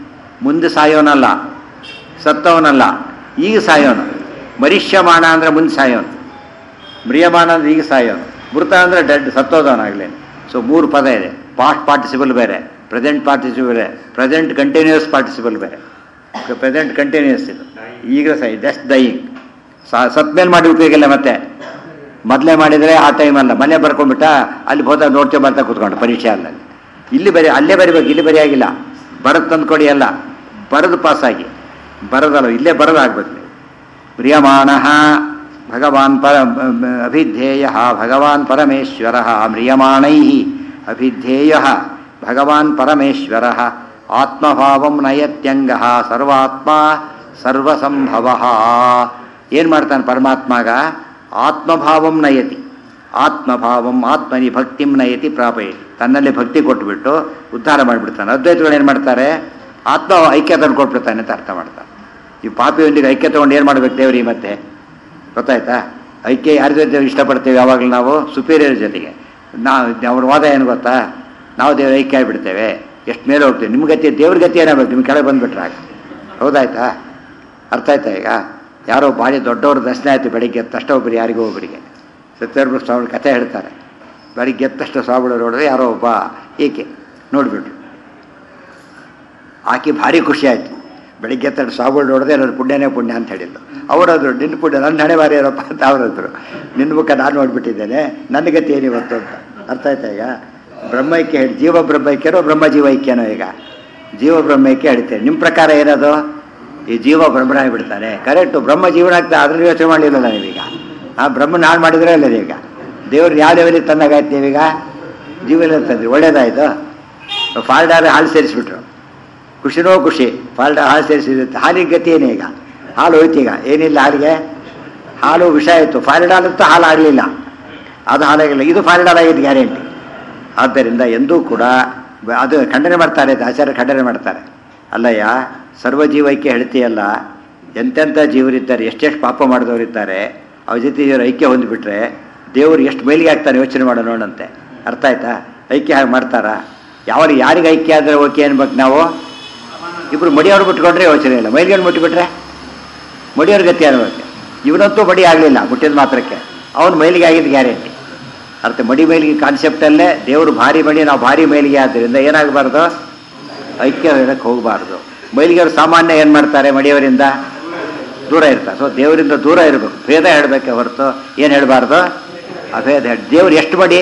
Speaker 1: ಮುಂದೆ ಸಾಯೋನಲ್ಲ ಸತ್ತವನಲ್ಲ ಈಗ ಸಾಯೋನು ಮರಿಷ್ಯಮಾಣ ಅಂದರೆ ಮುಂದೆ ಸಾಯೋನು ಮ್ರಿಯಮಾಣ ಅಂದರೆ ಈಗ ಸಾಯೋನು ಮೃತ ಅಂದರೆ ಡೆಡ್ ಸತ್ತೋದವನಾಗಲೇ ಸೊ ಮೂರು ಪದ ಇದೆ ಪಾಸ್ಟ್ ಪಾರ್ಟಿಸಿಪಲ್ ಬೇರೆ ಪ್ರೆಸೆಂಟ್ ಪಾರ್ಟಿಸಿಪಲ್ ಬೇರೆ ಪ್ರೆಸೆಂಟ್ ಕಂಟಿನ್ಯೂಸ್ ಪಾರ್ಟಿಸಿಪಲ್ ಬೇರೆ ಪ್ರೆಸೆಂಟ್ ಕಂಟಿನ್ಯೂಸ್ ಇದು ಈಗ ಸೈ ಜಸ್ಟ್ ಡೈಯಿಂಗ್ ಸತ್ ಮೇಲೆ ಮಾಡಿ ಉಪಯೋಗ ಇಲ್ಲ ಮತ್ತೆ ಮೊದಲೇ ಮಾಡಿದರೆ ಆ ಟೈಮ್ ಅಲ್ಲ ಮನೆ ಬರ್ಕೊಂಡ್ಬಿಟ್ಟ ಅಲ್ಲಿ ಹೋದ ನೋಡ್ತೇ ಬರ್ತಾ ಕೂತ್ಕೊಂಡು ಪರೀಕ್ಷೆ ಅಲ್ಲಲ್ಲಿ ಇಲ್ಲಿ ಬರೀ ಅಲ್ಲೇ ಬರಿಬೇಕು ಇಲ್ಲಿ ಬರೆಯಾಗಿಲ್ಲ ಬರದು ತಂದ್ಕೊಡಿ ಅಲ್ಲ ಬರೆದು ಪಾಸಾಗಿ ಬರೋದಲ್ಲ ಇಲ್ಲೇ ಬರೋದಾಗ್ಬೇಕು ನೀವು ಮ್ರಿಯಮಾಣ ಭಗವಾನ್ ಪರ ಅಭಿಧೇಯ ಭಗವಾನ್ ಪರಮೇಶ್ವರ ಮ್ರಿಯಮಾಣೈ ಅಭಿಧೇಯ ಭಗವಾನ್ ಪರಮೇಶ್ವರ ಆತ್ಮಭಾವಂ ನಯತ್ಯಂಗ ಸರ್ವಾತ್ಮ ಸರ್ವಸಂಭವ ಏನು ಮಾಡ್ತಾನೆ ಪರಮಾತ್ಮಗ ಆತ್ಮಭಾವಂ ನಯತಿ ಆತ್ಮಭಾವಂ ಆತ್ಮನಿ ಭಕ್ತಿಂ ನಯತಿ ಪ್ರಾಪಯತಿ ತನ್ನಲ್ಲಿ ಭಕ್ತಿ ಕೊಟ್ಬಿಟ್ಟು ಉದ್ಧಾರ ಮಾಡಿಬಿಡ್ತಾನೆ ಅದ್ವೈತಗಳು ಏನು ಮಾಡ್ತಾರೆ ಆತ್ಮ ಐಕ್ಯ ತಂದು ಕೊಟ್ಬಿಡ್ತಾನೆ ಅಂತ ಅರ್ಥ ಮಾಡ್ತಾರೆ ಈ ಪಾಪಿಯೊಂದಿಗೆ ಐಕ್ಯ ತಗೊಂಡು ಏನು ಮಾಡ್ಬೇಕು ದೇವ್ರಿಗೆ ಮತ್ತೆ ಗೊತ್ತಾಯ್ತಾ ಐಕ್ಯ ಯಾರ ಜೊತೆ ಇಷ್ಟಪಡ್ತೇವೆ ಯಾವಾಗಲೂ ನಾವು ಸುಪೀರಿಯರ್ ಜೊತೆಗೆ ನಾವು ಅವ್ರ ವಾದ ಏನು ಗೊತ್ತಾ ನಾವು ದೇವ್ರ ಐಕ್ಯ ಆಗಿಬಿಡ್ತೇವೆ ಎಷ್ಟು ಮೇಲೆ ಹೋಗ್ತೇವೆ ನಿಮ್ಮ ಗತಿ ದೇವ್ರ ಗತಿ ಏನಾಗಬೇಕು ನಿಮ್ಗೆ ಕೆಳಗೆ ಬಂದುಬಿಟ್ರೆ ಆಗ ಹೌದಾಯ್ತಾ ಅರ್ಥ ಆಯ್ತಾ ಈಗ ಯಾರೋ ಭಾರಿ ದೊಡ್ಡವ್ರ ದರ್ಶನ ಆಯಿತು ಬೆಳಿಗ್ಗೆ ಎದ್ದ ತಕ್ಷಣ ಒಬ್ಬರು ಯಾರಿಗೋ ಒಬ್ಬರಿಗೆ ಸತ್ಯರ್ಭ ಸ್ವಾಮಿ ಕಥೆ ಹೇಳ್ತಾರೆ ಬೆಳಿಗ್ಗೆ ಎದ್ದ ತಕ್ಷಣ ಸ್ವಾಮಿಗಳು ನೋಡಿದ್ರೆ ಯಾರೋ ಒಬ್ಬ ಏಕೆ ನೋಡಿಬಿಟ್ರು ಆಕೆ ಭಾರಿ ಖುಷಿ ಆಯಿತು ಬೆಳಿಗ್ಗೆ ಎತ್ತ ಸ್ವಾಮಿಗಳು ನೋಡಿದೆ ನನ್ನ ಪುಣ್ಯನೇ ಪುಣ್ಯ ಅಂತ ಹೇಳಿಲ್ಲ ಅವರದ್ರು ನಿನ್ನ ಪುಣ್ಯ ನನ್ನ ಹಣೆ ಬಾರಿ ಏನಪ್ಪ ಅಂತ ಅವರದ್ರು ನಿನ್ನ ಮುಖ ನಾನು ನೋಡ್ಬಿಟ್ಟಿದ್ದೇನೆ ನನ್ನ ಗತಿ ಏನಿವತ್ತು ಅಂತ ಅರ್ಥ ಆಯ್ತಾ ಈಗ ಬ್ರಹ್ಮೈಕ್ಯ ಹೇಳಿ ಜೀವ ಬ್ರಹ್ಮೈಕ್ಯನೋ ಬ್ರಹ್ಮ ಜೀವೈಕ್ಯನೋ ಈಗ ಜೀವ ಬ್ರಹ್ಮೈಕ್ಯ ಹೇಳ್ತೇನೆ ನಿಮ್ಮ ಪ್ರಕಾರ ಏನದು ಈ ಜೀವ ಬ್ರಹ್ಮಣ ಬಿಡ್ತಾನೆ ಕರೆಕ್ಟು ಬ್ರಹ್ಮ ಜೀವನ ಆಗ್ತಾ ಅದ್ರ ಯೋಚನೆ ಮಾಡಲಿಲ್ಲ ನೀವೀಗ ಆ ಬ್ರಹ್ಮ ನಾನು ಮಾಡಿದ್ರೆ ಅಲ್ಲದೆ ಈಗ ದೇವ್ರು ಯಾವ ಲೆವೆಲಿಗೆ ತಂದಾಗಾಯ್ತು ನೀವೀಗ ಜೀವನ ತಂದ್ರಿ ಒಳ್ಳೇದಾಯ್ತು ಫಾಲ್ಡಾರ ಹಾಲು ಸೇರಿಸ್ಬಿಟ್ರು ಖುಷಿನೋ ಖುಷಿ ಫಾಲ್ಡ ಹಾಲು ಸೇರಿಸಿರುತ್ತೆ ಹಾಲಿಗೆ ಗತಿ ಏನೇ ಈಗ ಹಾಲು ಹೋಯ್ತು ಈಗ ಏನಿಲ್ಲ ಹಾಲಿಗೆ ಹಾಲು ವಿಷ ಆಯಿತು ಫಾರಿಡಾಲ್ ಅಂತ ಹಾಲು ಆಗಲಿಲ್ಲ ಅದು ಹಾಲಾಗಿಲ್ಲ ಇದು ಫಾರಿಡಾಲ್ ಆಗಿದ್ದು ಗ್ಯಾರಂಟಿ ಆದ್ದರಿಂದ ಎಂದೂ ಕೂಡ ಬ- ಅದು ಖಂಡನೆ ಮಾಡ್ತಾರೆ ಅದು ಆಚಾರ್ಯ ಖಂಡನೆ ಮಾಡ್ತಾರೆ ಅಲ್ಲಯ್ಯ ಸರ್ವಜೀವೈಕ್ಯ ಹೇಳ್ತೀಯಲ್ಲ ಎಂತೆಂಥ ಜೀವರಿದ್ದಾರೆ ಎಷ್ಟೆಷ್ಟು ಪಾಪ ಮಾಡಿದವರಿದ್ದಾರೆ ಅವ್ರ ಜೊತೆ ಇವರು ಐಕ್ಯ ಹೊಂದಿಬಿಟ್ರೆ ದೇವರು ಎಷ್ಟು ಮೇಲಿಗೆ ಆಗ್ತಾನೆ ಯೋಚನೆ ಮಾಡೋ ನೋಡಂತೆ ಅರ್ಥ ಆಯ್ತಾ ಐಕ್ಯ ಹಾಗೆ ಮಾಡ್ತಾರಾ ಯಾವ ಯಾರಿಗೆ ಐಕ್ಯ ಆದರೆ ಓಕೆ ಅನ್ಬೇಕು ನಾವು ಇಬ್ರು ಮಡಿಯವ್ರು ಬಿಟ್ಕೊಂಡ್ರೆ ಯೋಚನೆ ಇಲ್ಲ ಮೈಲಿಗೆ ಮುಟ್ಟಿಬಿಟ್ರೆ ಮಡಿಯವ್ರ ಗತಿ ಅನ್ಬೇಕು ಇವನಂತೂ ಮಡಿ ಆಗಲಿಲ್ಲ ಮುಟ್ಟಿದ ಮಾತ್ರಕ್ಕೆ ಅವನು ಮೈಲಿಗೆ ಆಗಿದ್ದು ಗ್ಯಾರಂಟಿ ಅರ್ಥ ಮಡಿ ಮೈಲಿಗೆ ಕಾನ್ಸೆಪ್ಟಲ್ಲೇ ದೇವರು ಭಾರಿ ಮಡಿ ನಾವು ಭಾರಿ ಮೈಲಿಗೆ ಆದ್ದರಿಂದ ಏನಾಗಬಾರ್ದು ಐಕ್ಯ ಹೇಳಕ್ಕೆ ಹೋಗಬಾರ್ದು ಮೈಲಿಗೆಯವರು ಸಾಮಾನ್ಯ ಏನು ಮಾಡ್ತಾರೆ ಮಡಿಯವರಿಂದ ದೂರ ಇರ್ತಾರೆ ಸೊ ದೇವರಿಂದ ದೂರ ಇರಬೇಕು ಭೇದ ಹೇಳಬೇಕೆ ಹೊರತು ಏನು ಹೇಳಬಾರ್ದು ಅಭೇದ ಹೇಳಿ ದೇವ್ರು ಎಷ್ಟು ಮಡಿ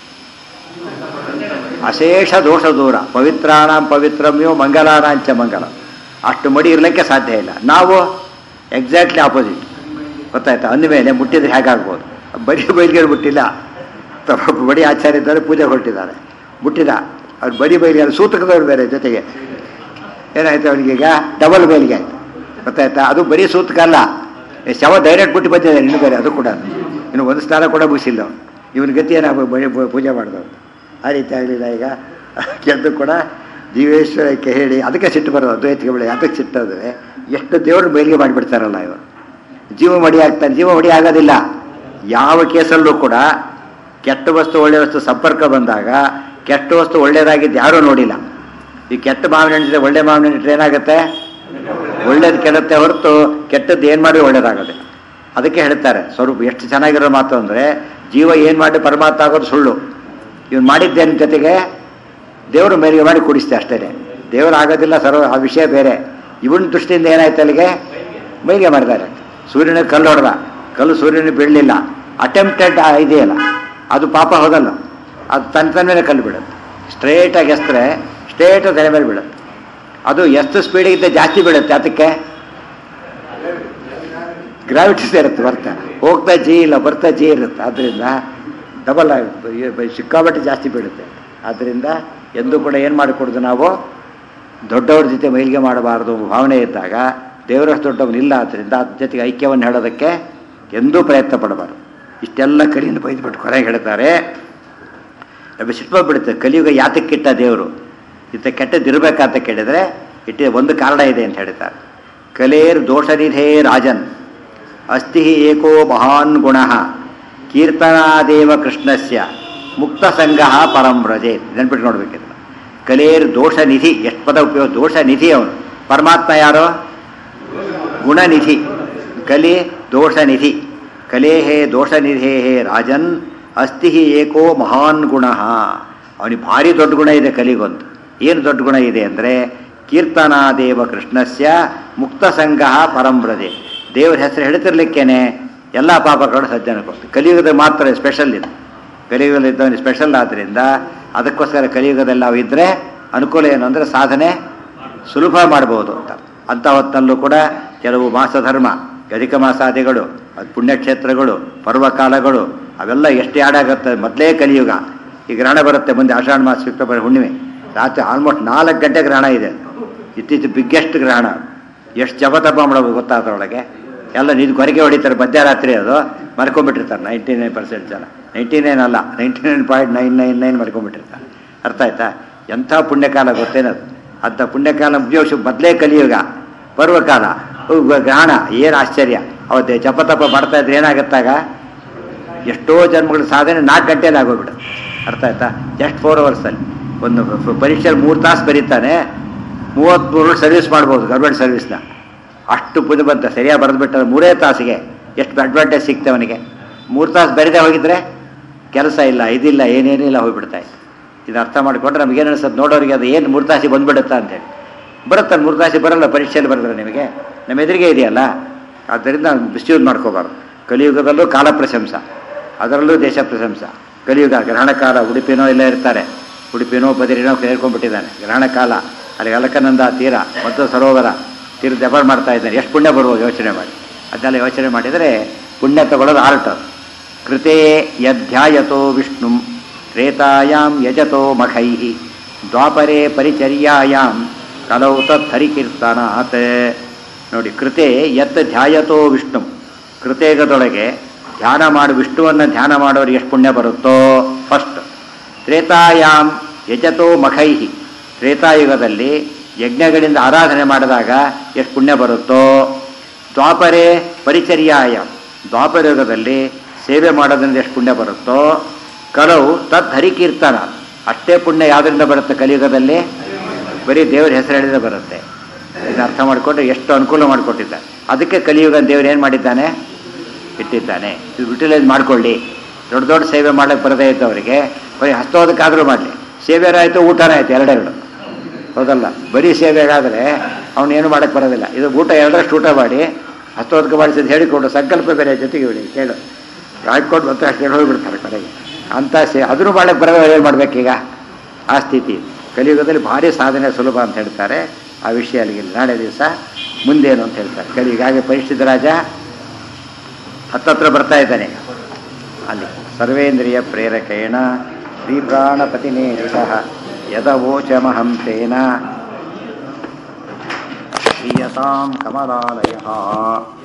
Speaker 1: ಅಶೇಷ ದೋಷ ದೂರ ಪವಿತ್ರಾಣಾಂ ಪವಿತ್ರಮ್ಯೋ ಮಂಗಲಾನಾಂಚ ಮಂಗಲ ಅಷ್ಟು ಮಡಿ ಇರಲಿಕ್ಕೆ ಸಾಧ್ಯ ಇಲ್ಲ ನಾವು ಎಕ್ಸಾಕ್ಟ್ಲಿ ಆಪೋಸಿಟ್ ಗೊತ್ತಾಯ್ತಾ ಅಂದಮೇಲೆ ಮುಟ್ಟಿದ್ರೆ ಹೇಗಾಗ್ಬೋದು ಬರೀ ಬೈಲಿಗೆ ಮುಟ್ಟಿಲ್ಲ ತ- ಬಡಿ ಆಚಾರ್ಯ ಇದ್ದಾರೆ ಪೂಜೆ ಹೊರಟಿದ್ದಾರೆ ಮುಟ್ಟಿದ ಅವ್ರು ಬಡಿ ಬೈಲಿಗೆ ಸೂತಕದವ್ರು ಬೇರೆ ಜೊತೆಗೆ ಏನಾಯ್ತು ಅವನಿಗೀಗ ಡಬಲ್ ಬೈಲಿಗೆ ಆಯ್ತು ಗೊತ್ತಾಯ್ತಾ ಅದು ಬರೀ ಸೂತಕ ಅಲ್ಲ ಈ ಶವ ಡೈರೆಕ್ಟ್ ಬಿಟ್ಟು ಬಂದಿದ್ದಾರೆ ಇನ್ನು ಬೇರೆ ಅದು ಕೂಡ ಇನ್ನು ಒಂದು ಸ್ನಾನ ಕೂಡ ಮುಗಿಸಿಲ್ಲ ಅವನು ಇವನ ಗತಿ ಏನಾಗ ಬಳಿ ಪೂಜೆ ಮಾಡಿದವನು ಆ ರೀತಿ ಆಗಲಿಲ್ಲ ಈಗ ಕೆದ್ದು ಕೂಡ ಜೀವೇಶ್ವರಕ್ಕೆ ಹೇಳಿ ಅದಕ್ಕೆ ಸಿಟ್ಟು ಬರೋದು ಅದ್ವೈತಿಗೆ ಬೆಳೆ ಅದಕ್ಕೆ ಸಿಟ್ಟೋದ್ರೆ ಎಷ್ಟು ದೇವರು ಬಯಲಿಗೆ ಮಾಡಿಬಿಡ್ತಾರಲ್ಲ ಇವರು ಜೀವ ಮಡಿ ಆಗ್ತಾನೆ ಜೀವ ಮಡಿ ಆಗೋದಿಲ್ಲ ಯಾವ ಕೇಸಲ್ಲೂ ಕೂಡ ಕೆಟ್ಟ ವಸ್ತು ಒಳ್ಳೆ ವಸ್ತು ಸಂಪರ್ಕ ಬಂದಾಗ ಕೆಟ್ಟ ವಸ್ತು ಒಳ್ಳೇದಾಗಿದ್ದು ಯಾರೂ ನೋಡಿಲ್ಲ ಈ ಕೆಟ್ಟ ಮಾವಿನ ಹಣ್ಣಿದ್ರೆ ಒಳ್ಳೆ ಮಾವಿನ ಹಣ್ಣಿಟ್ರೆ ಏನಾಗುತ್ತೆ ಒಳ್ಳೇದು ಕೆಡುತ್ತೆ ಹೊರತು ಕೆಟ್ಟದ್ದು ಏನು ಮಾಡಿ ಒಳ್ಳೇದಾಗೋದಿಲ್ಲ ಅದಕ್ಕೆ ಹೇಳ್ತಾರೆ ಸ್ವರೂಪ ಎಷ್ಟು ಚೆನ್ನಾಗಿರೋ ಮಾತು ಅಂದರೆ ಜೀವ ಏನು ಮಾಡಿ ಪರಮಾತ್ಮ ಆಗೋದು ಸುಳ್ಳು ಇವನು ಮಾಡಿದ್ದೇನ ಜೊತೆಗೆ ದೇವರು ಮೇಲಿಗೆ ಮಾಡಿ ಕುಡಿಸ್ತೆ ಅಷ್ಟೇ ದೇವರು ಆಗೋದಿಲ್ಲ ಸರ್ವ ಆ ವಿಷಯ ಬೇರೆ ಇವನ ದೃಷ್ಟಿಯಿಂದ ಏನಾಯ್ತು ಅಲ್ಲಿಗೆ ಮೈಲಿಗೆ ಮಾಡಿದ್ದಾರೆ ಸೂರ್ಯನ ಕಲ್ಲು ಹೊಡೆದ ಕಲ್ಲು ಸೂರ್ಯನ ಬೀಳಲಿಲ್ಲ ಅಟೆಂಪ್ಟೆಡ್ ಇದೆಯಲ್ಲ ಅದು ಪಾಪ ಹೋಗಲ್ಲ ಅದು ತನ್ನ ತನ್ನ ಮೇಲೆ ಕಲ್ಲು ಬೀಳುತ್ತೆ ಸ್ಟ್ರೇಟಾಗಿ ಎಸ್ತರೆ ಸ್ಟ್ರೇಟ್ ತಲೆ ಮೇಲೆ ಬೀಳುತ್ತೆ ಅದು ಎಷ್ಟು ಸ್ಪೀಡಿಗಿಂತ ಜಾಸ್ತಿ ಬೀಳುತ್ತೆ ಅದಕ್ಕೆ ಗ್ರಾವಿಟಿ ಸೇರುತ್ತೆ ಬರ್ತಾ ಹೋಗ್ತಾ ಜಿ ಇಲ್ಲ ಬರ್ತಾ ಜಿ ಇರುತ್ತೆ ಆದ್ದರಿಂದ ಡಬಲ್ ಆಗುತ್ತೆ ಸಿಕ್ಕಾಪಟ್ಟೆ ಜಾಸ್ತಿ ಬೀಳುತ್ತೆ ಆದ್ದರಿಂದ ಎಂದೂ ಕೂಡ ಏನು ಮಾಡಿಕೊಡೋದು ನಾವು ದೊಡ್ಡವ್ರ ಜೊತೆ ಮೈಲಿಗೆ ಮಾಡಬಾರ್ದು ಭಾವನೆ ಇದ್ದಾಗ ದೇವರಷ್ಟು ದೊಡ್ಡವನಿಲ್ಲ ಆದ್ದರಿಂದ ಅದ್ರ ಜೊತೆಗೆ ಐಕ್ಯವನ್ನು ಹೇಳೋದಕ್ಕೆ ಎಂದೂ ಪ್ರಯತ್ನ ಪಡಬಾರ್ದು ಇಷ್ಟೆಲ್ಲ ಕಲಿಯಿಂದ ಬೈದ್ಬಿಟ್ಟು ಕೊನೆಗೆ ಹೇಳ್ತಾರೆ ನಮಗೆ ಸಿಟ್ಟು ಬಿಡುತ್ತೆ ಕಲಿಯುಗ ಯಾತಕ್ಕಿಟ್ಟ ದೇವರು ಇಂಥ ಕೆಟ್ಟದ್ದಿರಬೇಕಂತ ಕೇಳಿದರೆ ಇಟ್ಟ ಒಂದು ಕಾರಣ ಇದೆ ಅಂತ ಹೇಳ್ತಾರೆ ಕಲೇರ್ ದೋಷನಿಧೇ ರಾಜನ್ ಅಸ್ತಿ ಏಕೋ ಮಹಾನ್ ಗುಣ ಕೀರ್ತನಾದೇವ ಕೃಷ್ಣಸ್ಯ ಮುಕ್ತ ಸಂಘ ಪರಂ ವ್ರಜೆ ನೆನ್ಪಿಟ್ಟು ನೋಡ್ಬೇಕಿದ್ರು ಕಲೇರ್ ದೋಷ ನಿಧಿ ಎಷ್ಟು ಪದ ಉಪಯೋಗ ದೋಷ ನಿಧಿ ಅವನು ಪರಮಾತ್ಮ ಯಾರು ಗುಣನಿಧಿ ಕಲಿ ದೋಷನಿಧಿ ಕಲೇಹೇ ದೋಷನಿಧೇಹೇ ರಾಜನ್ ಅಸ್ತಿ ಹಿ ಏಕೋ ಮಹಾನ್ ಗುಣ ಅವನಿಗೆ ಭಾರಿ ದೊಡ್ಡ ಗುಣ ಇದೆ ಕಲಿಗೊಂದು ಏನು ದೊಡ್ಡ ಗುಣ ಇದೆ ಅಂದರೆ ಕೀರ್ತನಾದೇವ ಕೃಷ್ಣಸ್ಯ ಮುಕ್ತ ಸಂಘ ಪರಂಬ್ರದೆ ದೇವರ ಹೆಸರು ಹೇಳ್ತಿರ್ಲಿಕ್ಕೇನೆ ಎಲ್ಲ ಪಾಪಗಳು ಸಜ್ಜನಕ್ಕೆ ಕಲಿಯುಗದ ಮಾತ್ರ ಸ್ಪೆಷಲ್ ಇದು ಕಲಿಯುಗದಲ್ಲಿದ್ದವನು ಸ್ಪೆಷಲ್ ಆದ್ದರಿಂದ ಅದಕ್ಕೋಸ್ಕರ ಕಲಿಯುಗದಲ್ಲಿ ನಾವು ಇದ್ದರೆ ಅನುಕೂಲ ಏನು ಅಂದರೆ ಸಾಧನೆ ಸುಲಭ ಮಾಡ್ಬೋದು ಅಂತ ಅಂಥ ಹೊತ್ತಲ್ಲೂ ಕೂಡ ಕೆಲವು ಮಾಸ ಧರ್ಮ ಅಧಿಕ ಮಾಸಾದಿಗಳು ಅದು ಪುಣ್ಯಕ್ಷೇತ್ರಗಳು ಪರ್ವಕಾಲಗಳು ಅವೆಲ್ಲ ಎಷ್ಟು ಆಡಾಗುತ್ತೆ ಮೊದಲೇ ಕಲಿಯುಗ ಈ ಗ್ರಹಣ ಬರುತ್ತೆ ಮುಂದೆ ಆಷಾಢ ಮಾಸ ಶುಕ್ಲ ಬರ ಹುಣ್ಣಿಮೆ ರಾತ್ರಿ ಆಲ್ಮೋಸ್ಟ್ ನಾಲ್ಕು ಗಂಟೆ ಗ್ರಹಣ ಇದೆ ಇತ್ತೀಚೆ ಬಿಗ್ಗೆಸ್ಟ್ ಗ್ರಹಣ ಎಷ್ಟು ಜಪತಪ ಮಾಡೋದು ಗೊತ್ತಾ ಅದರೊಳಗೆ ಎಲ್ಲ ನಿಂತು ಹೊರಗೆ ಹೊಡಿತಾರೆ ಮಧ್ಯರಾತ್ರಿ ಅದು ಮರ್ಕೊಂಡ್ಬಿಟ್ಟಿರ್ತಾರೆ ನೈಂಟಿ ನೈನ್ ಪರ್ಸೆಂಟ್ ಜನ ನೈಂಟಿ ನೈನ್ ಅಲ್ಲ ninety nine point nine nine nine ಮರ್ಕೊಂಡ್ಬಿಟ್ಟಿರ್ತಾರೆ ಅರ್ಥ ಆಯ್ತಾ ಎಂಥ ಪುಣ್ಯಕಾಲ ಗೊತ್ತೇನದು ಅಂಥ ಪುಣ್ಯಕಾಲ ಮುಗಿಯೋಶು ಮೊದಲೇ ಕಲಿಯುಗ ಪರ್ವಕಾಲ ಉ- ಗ್ರಹಣ ಏನು ಆಶ್ಚರ್ಯ ಅವತ್ತೆ ಜಪತಪ ಮಾಡ್ತಾ ಇದ್ರೆ ಏನಾಗುತ್ತಾಗ ಎಷ್ಟೋ ಜನ್ಮಗಳ ಸಾಧನೆ ನಾಲ್ಕು ಗಂಟೆಯಲ್ಲಿ ಆಗೋಗ್ಬಿಡು ಅರ್ಥ ಆಯ್ತಾ ಜಸ್ಟ್ ಫೋರ್ ಅವರ್ಸಲ್ಲಿ ಒಂದು ಫ- ಪರೀಕ್ಷೆಯಲ್ಲಿ ಮೂರು ತಾಸು ಬರೀತಾನೆ ಮೂವತ್ತ್ಮೂರು ಸರ್ವಿಸ್ ಮಾಡ್ಬೋದು ಗೌರ್ಮೆಂಟ್ ಸರ್ವಿಸ್ನ ಅಷ್ಟು ಪುಣ್ಯ ಬಂತ ಸರಿಯಾಗಿ ಬರೆದ್ಬಿಟ್ಟ ಮೂರೇ ತಾಸಿಗೆ ಎಷ್ಟು ಅಡ್ವಾಂಟೇಜ್ ಸಿಗ್ತೆ ಅವನಿಗೆ ಮೂರು ತಾಸು ಬರೀದೇ ಹೋಗಿದ್ರೆ ಕೆಲಸ ಇಲ್ಲ ಇದಿಲ್ಲ ಏನೇನಿಲ್ಲ ಹೋಗ್ಬಿಡ್ತಾ ಇತ್ತು ಇದು ಅರ್ಥ ಮಾಡಿಕೊಂಡ್ರೆ ನಮಗೇನು ಅನ್ಸುತ್ತೆ ನೋಡೋರಿಗೆ ಅದು ಏನು ಮೂರು ತಾಸಿಗೆ ಬಂದ್ಬಿಡುತ್ತಾ ಅಂತೇಳಿ ಬರುತ್ತಲ್ಲ ಮೂರು ತಾಸಿಗೆ ಬರಲ್ಲ ಪರೀಕ್ಷೆಯಲ್ಲಿ ಬರೆದ್ರೆ ನಿಮಗೆ ನಮ್ಮ ಎದುರಿಗೆ ಇದೆಯಲ್ಲ ಆದ್ದರಿಂದ ಮಿಸ್ಯೂಸ್ ಮಾಡ್ಕೋಬಾರ್ದು ಕಲಿಯುಗದಲ್ಲೂ ಕಾಲ ಪ್ರಶಂಸ ಅದರಲ್ಲೂ ದೇಶ ಪ್ರಶಂಸ ಕಲಿಯುಗ ಗ್ರಹಣ ಕಾಲ ಉಡುಪಿನೋ ಎಲ್ಲ ಇರ್ತಾರೆ ಉಡುಪಿನೋ ಬದಿರಿನೋ ಸೇರ್ಕೊಂಡ್ಬಿಟ್ಟಿದ್ದಾನೆ ಗ್ರಹಣ ಕಾಲ ಅಲ್ಲಿ ಅಲಕನಂದ ತೀರ ಮತ್ತು ಸರೋವರ ತೀರ ಜಪರ್ ಮಾಡ್ತಾ ಇದ್ದಾನೆ ಎಷ್ಟು ಪುಣ್ಯ ಬರ್ಬೋದು ಯೋಚನೆ ಮಾಡಿ ಅದನ್ನೆಲ್ಲ ಯೋಚನೆ ಮಾಡಿದರೆ ಪುಣ್ಯ ತಗೊಳ್ಳೋದು ಆರ್ಟ್ ಅದು ಕೃತೇ ಯಧ್ಯಾಯತೋ ವಿಷ್ಣು ತ್ರೇತಾಯಾಂ ಯಜತೋ ಮಖೈ ದ್ವಾಪರೇ ಪರಿಚರ್ಯಾಯಾಂ ಕಲೌ ತತ್ಥರಿಕೀರ್ತನಾತ್ ನೋಡಿ ಕೃತೆ ಯತ್ ಧ್ಯಾಯತೋ ವಿಷ್ಣು ಕೃತೇಗದೊಳಗೆ ಧ್ಯಾನ ಮಾಡಿ ವಿಷ್ಣುವನ್ನು ಧ್ಯಾನ ಮಾಡೋರಿಗೆ ಎಷ್ಟು ಪುಣ್ಯ ಬರುತ್ತೋ ಫಸ್ಟ್ ತ್ರೇತಾಯಾಮ್ ಯಜತೋ ಮಖೈ ತ್ರೇತಾಯುಗದಲ್ಲಿ ಯಜ್ಞಗಳಿಂದ ಆರಾಧನೆ ಮಾಡಿದಾಗ ಎಷ್ಟು ಪುಣ್ಯ ಬರುತ್ತೋ ದ್ವಾಪರೇ ಪರಿಚರ್ಯಾಯ ದ್ವಾಪರಯುಗದಲ್ಲಿ ಸೇವೆ ಮಾಡೋದ್ರಿಂದ ಎಷ್ಟು ಪುಣ್ಯ ಬರುತ್ತೋ ಕಲವು ತದ್ ಹರಿಕೀರ್ತನ ಅಷ್ಟೇ ಪುಣ್ಯ ಯಾವುದರಿಂದ ಬರುತ್ತೆ ಕಲಿಯುಗದಲ್ಲಿ ಬರೀ ದೇವರ ಹೆಸರು ಹೇಳಿದ್ರೆ ಬರುತ್ತೆ ಇದನ್ನ ಅರ್ಥ ಮಾಡಿಕೊಂಡು ಎಷ್ಟು ಅನುಕೂಲ ಮಾಡಿಕೊಟ್ಟಿದ್ದಾರೆ ಅದಕ್ಕೆ ಕಲಿಯುಗ ದೇವರು ಏನು ಮಾಡಿದ್ದಾನೆ ಇಟ್ಟಿದ್ದಾನೆ ಇದು ಯುಟಿಲೈಸ್ ಮಾಡ್ಕೊಳ್ಳಿ ದೊಡ್ಡ ದೊಡ್ಡ ಸೇವೆ ಮಾಡಕ್ಕೆ ಬರದೇ ಇದ್ದವರಿಗೆ ಬರೀ ಹಸ್ತೋದಕ್ಕಾದರೂ ಮಾಡಲಿ ಸೇವೆನೂ ಆಯಿತು ಊಟನೂ ಆಯಿತು ಎರಡೆರಡು ಹೌದಲ್ಲ ಬರೀ ಸೇವೆಗಾದರೆ ಅವನೇನು ಮಾಡಕ್ಕೆ ಬರೋದಿಲ್ಲ ಇದು ಊಟ ಎರಡರಷ್ಟು ಊಟ ಮಾಡಿ ಹಸ್ತೋದಕ ಮಾಡಿಸಿದ್ದು ಹೇಳಿಕೊಂಡು ಸಂಕಲ್ಪ ಬೇರೆ ಜೊತೆಗೆ ಹೇಳಿ ಕೇಳು ಹಾಕ್ಕೊಂಡು ಮತ್ತೆ ಅಷ್ಟು ಹೇಳಿ ಹೋಗ್ಬಿಡ್ತಾರೆ ಕಡೆಗೆ ಅಂಥ ಸೇ ಅದನ್ನು ಮಾಡಕ್ಕೆ ಬರೋದು ಏನು ಮಾಡಬೇಕೀಗ ಆ ಸ್ಥಿತಿ ಕಲಿಯುಗದಲ್ಲಿ ಭಾರಿ ಸಾಧನೆ ಸುಲಭ ಅಂತ ಹೇಳ್ತಾರೆ ಆ ವಿಷಯ ಅಲ್ಲಿಗೆ ನಾಳೆ ದಿವಸ ಮುಂದೇನು ಅಂತ ಹೇಳ್ತಾರೆ ಕಲಿಯುಗ ಹಾಗೆ ಪರಿಷ್ಠಿತ ರಾಜ ಹತ್ತತ್ರ ಬರ್ತಾ ಇದ್ದಾನೆ ಅಲ್ಲಿ ಸರ್ವೇಂದ್ರಿಯ ಪ್ರೇರಕೇಣ ಶ್ರೀಪ್ರಾಣಪತಿನೇರಿತ ಯದವೋಚಮಹಂ ತೇನ ಶ್ರೀಯತಾಂ ಕಮಲಾಲಯ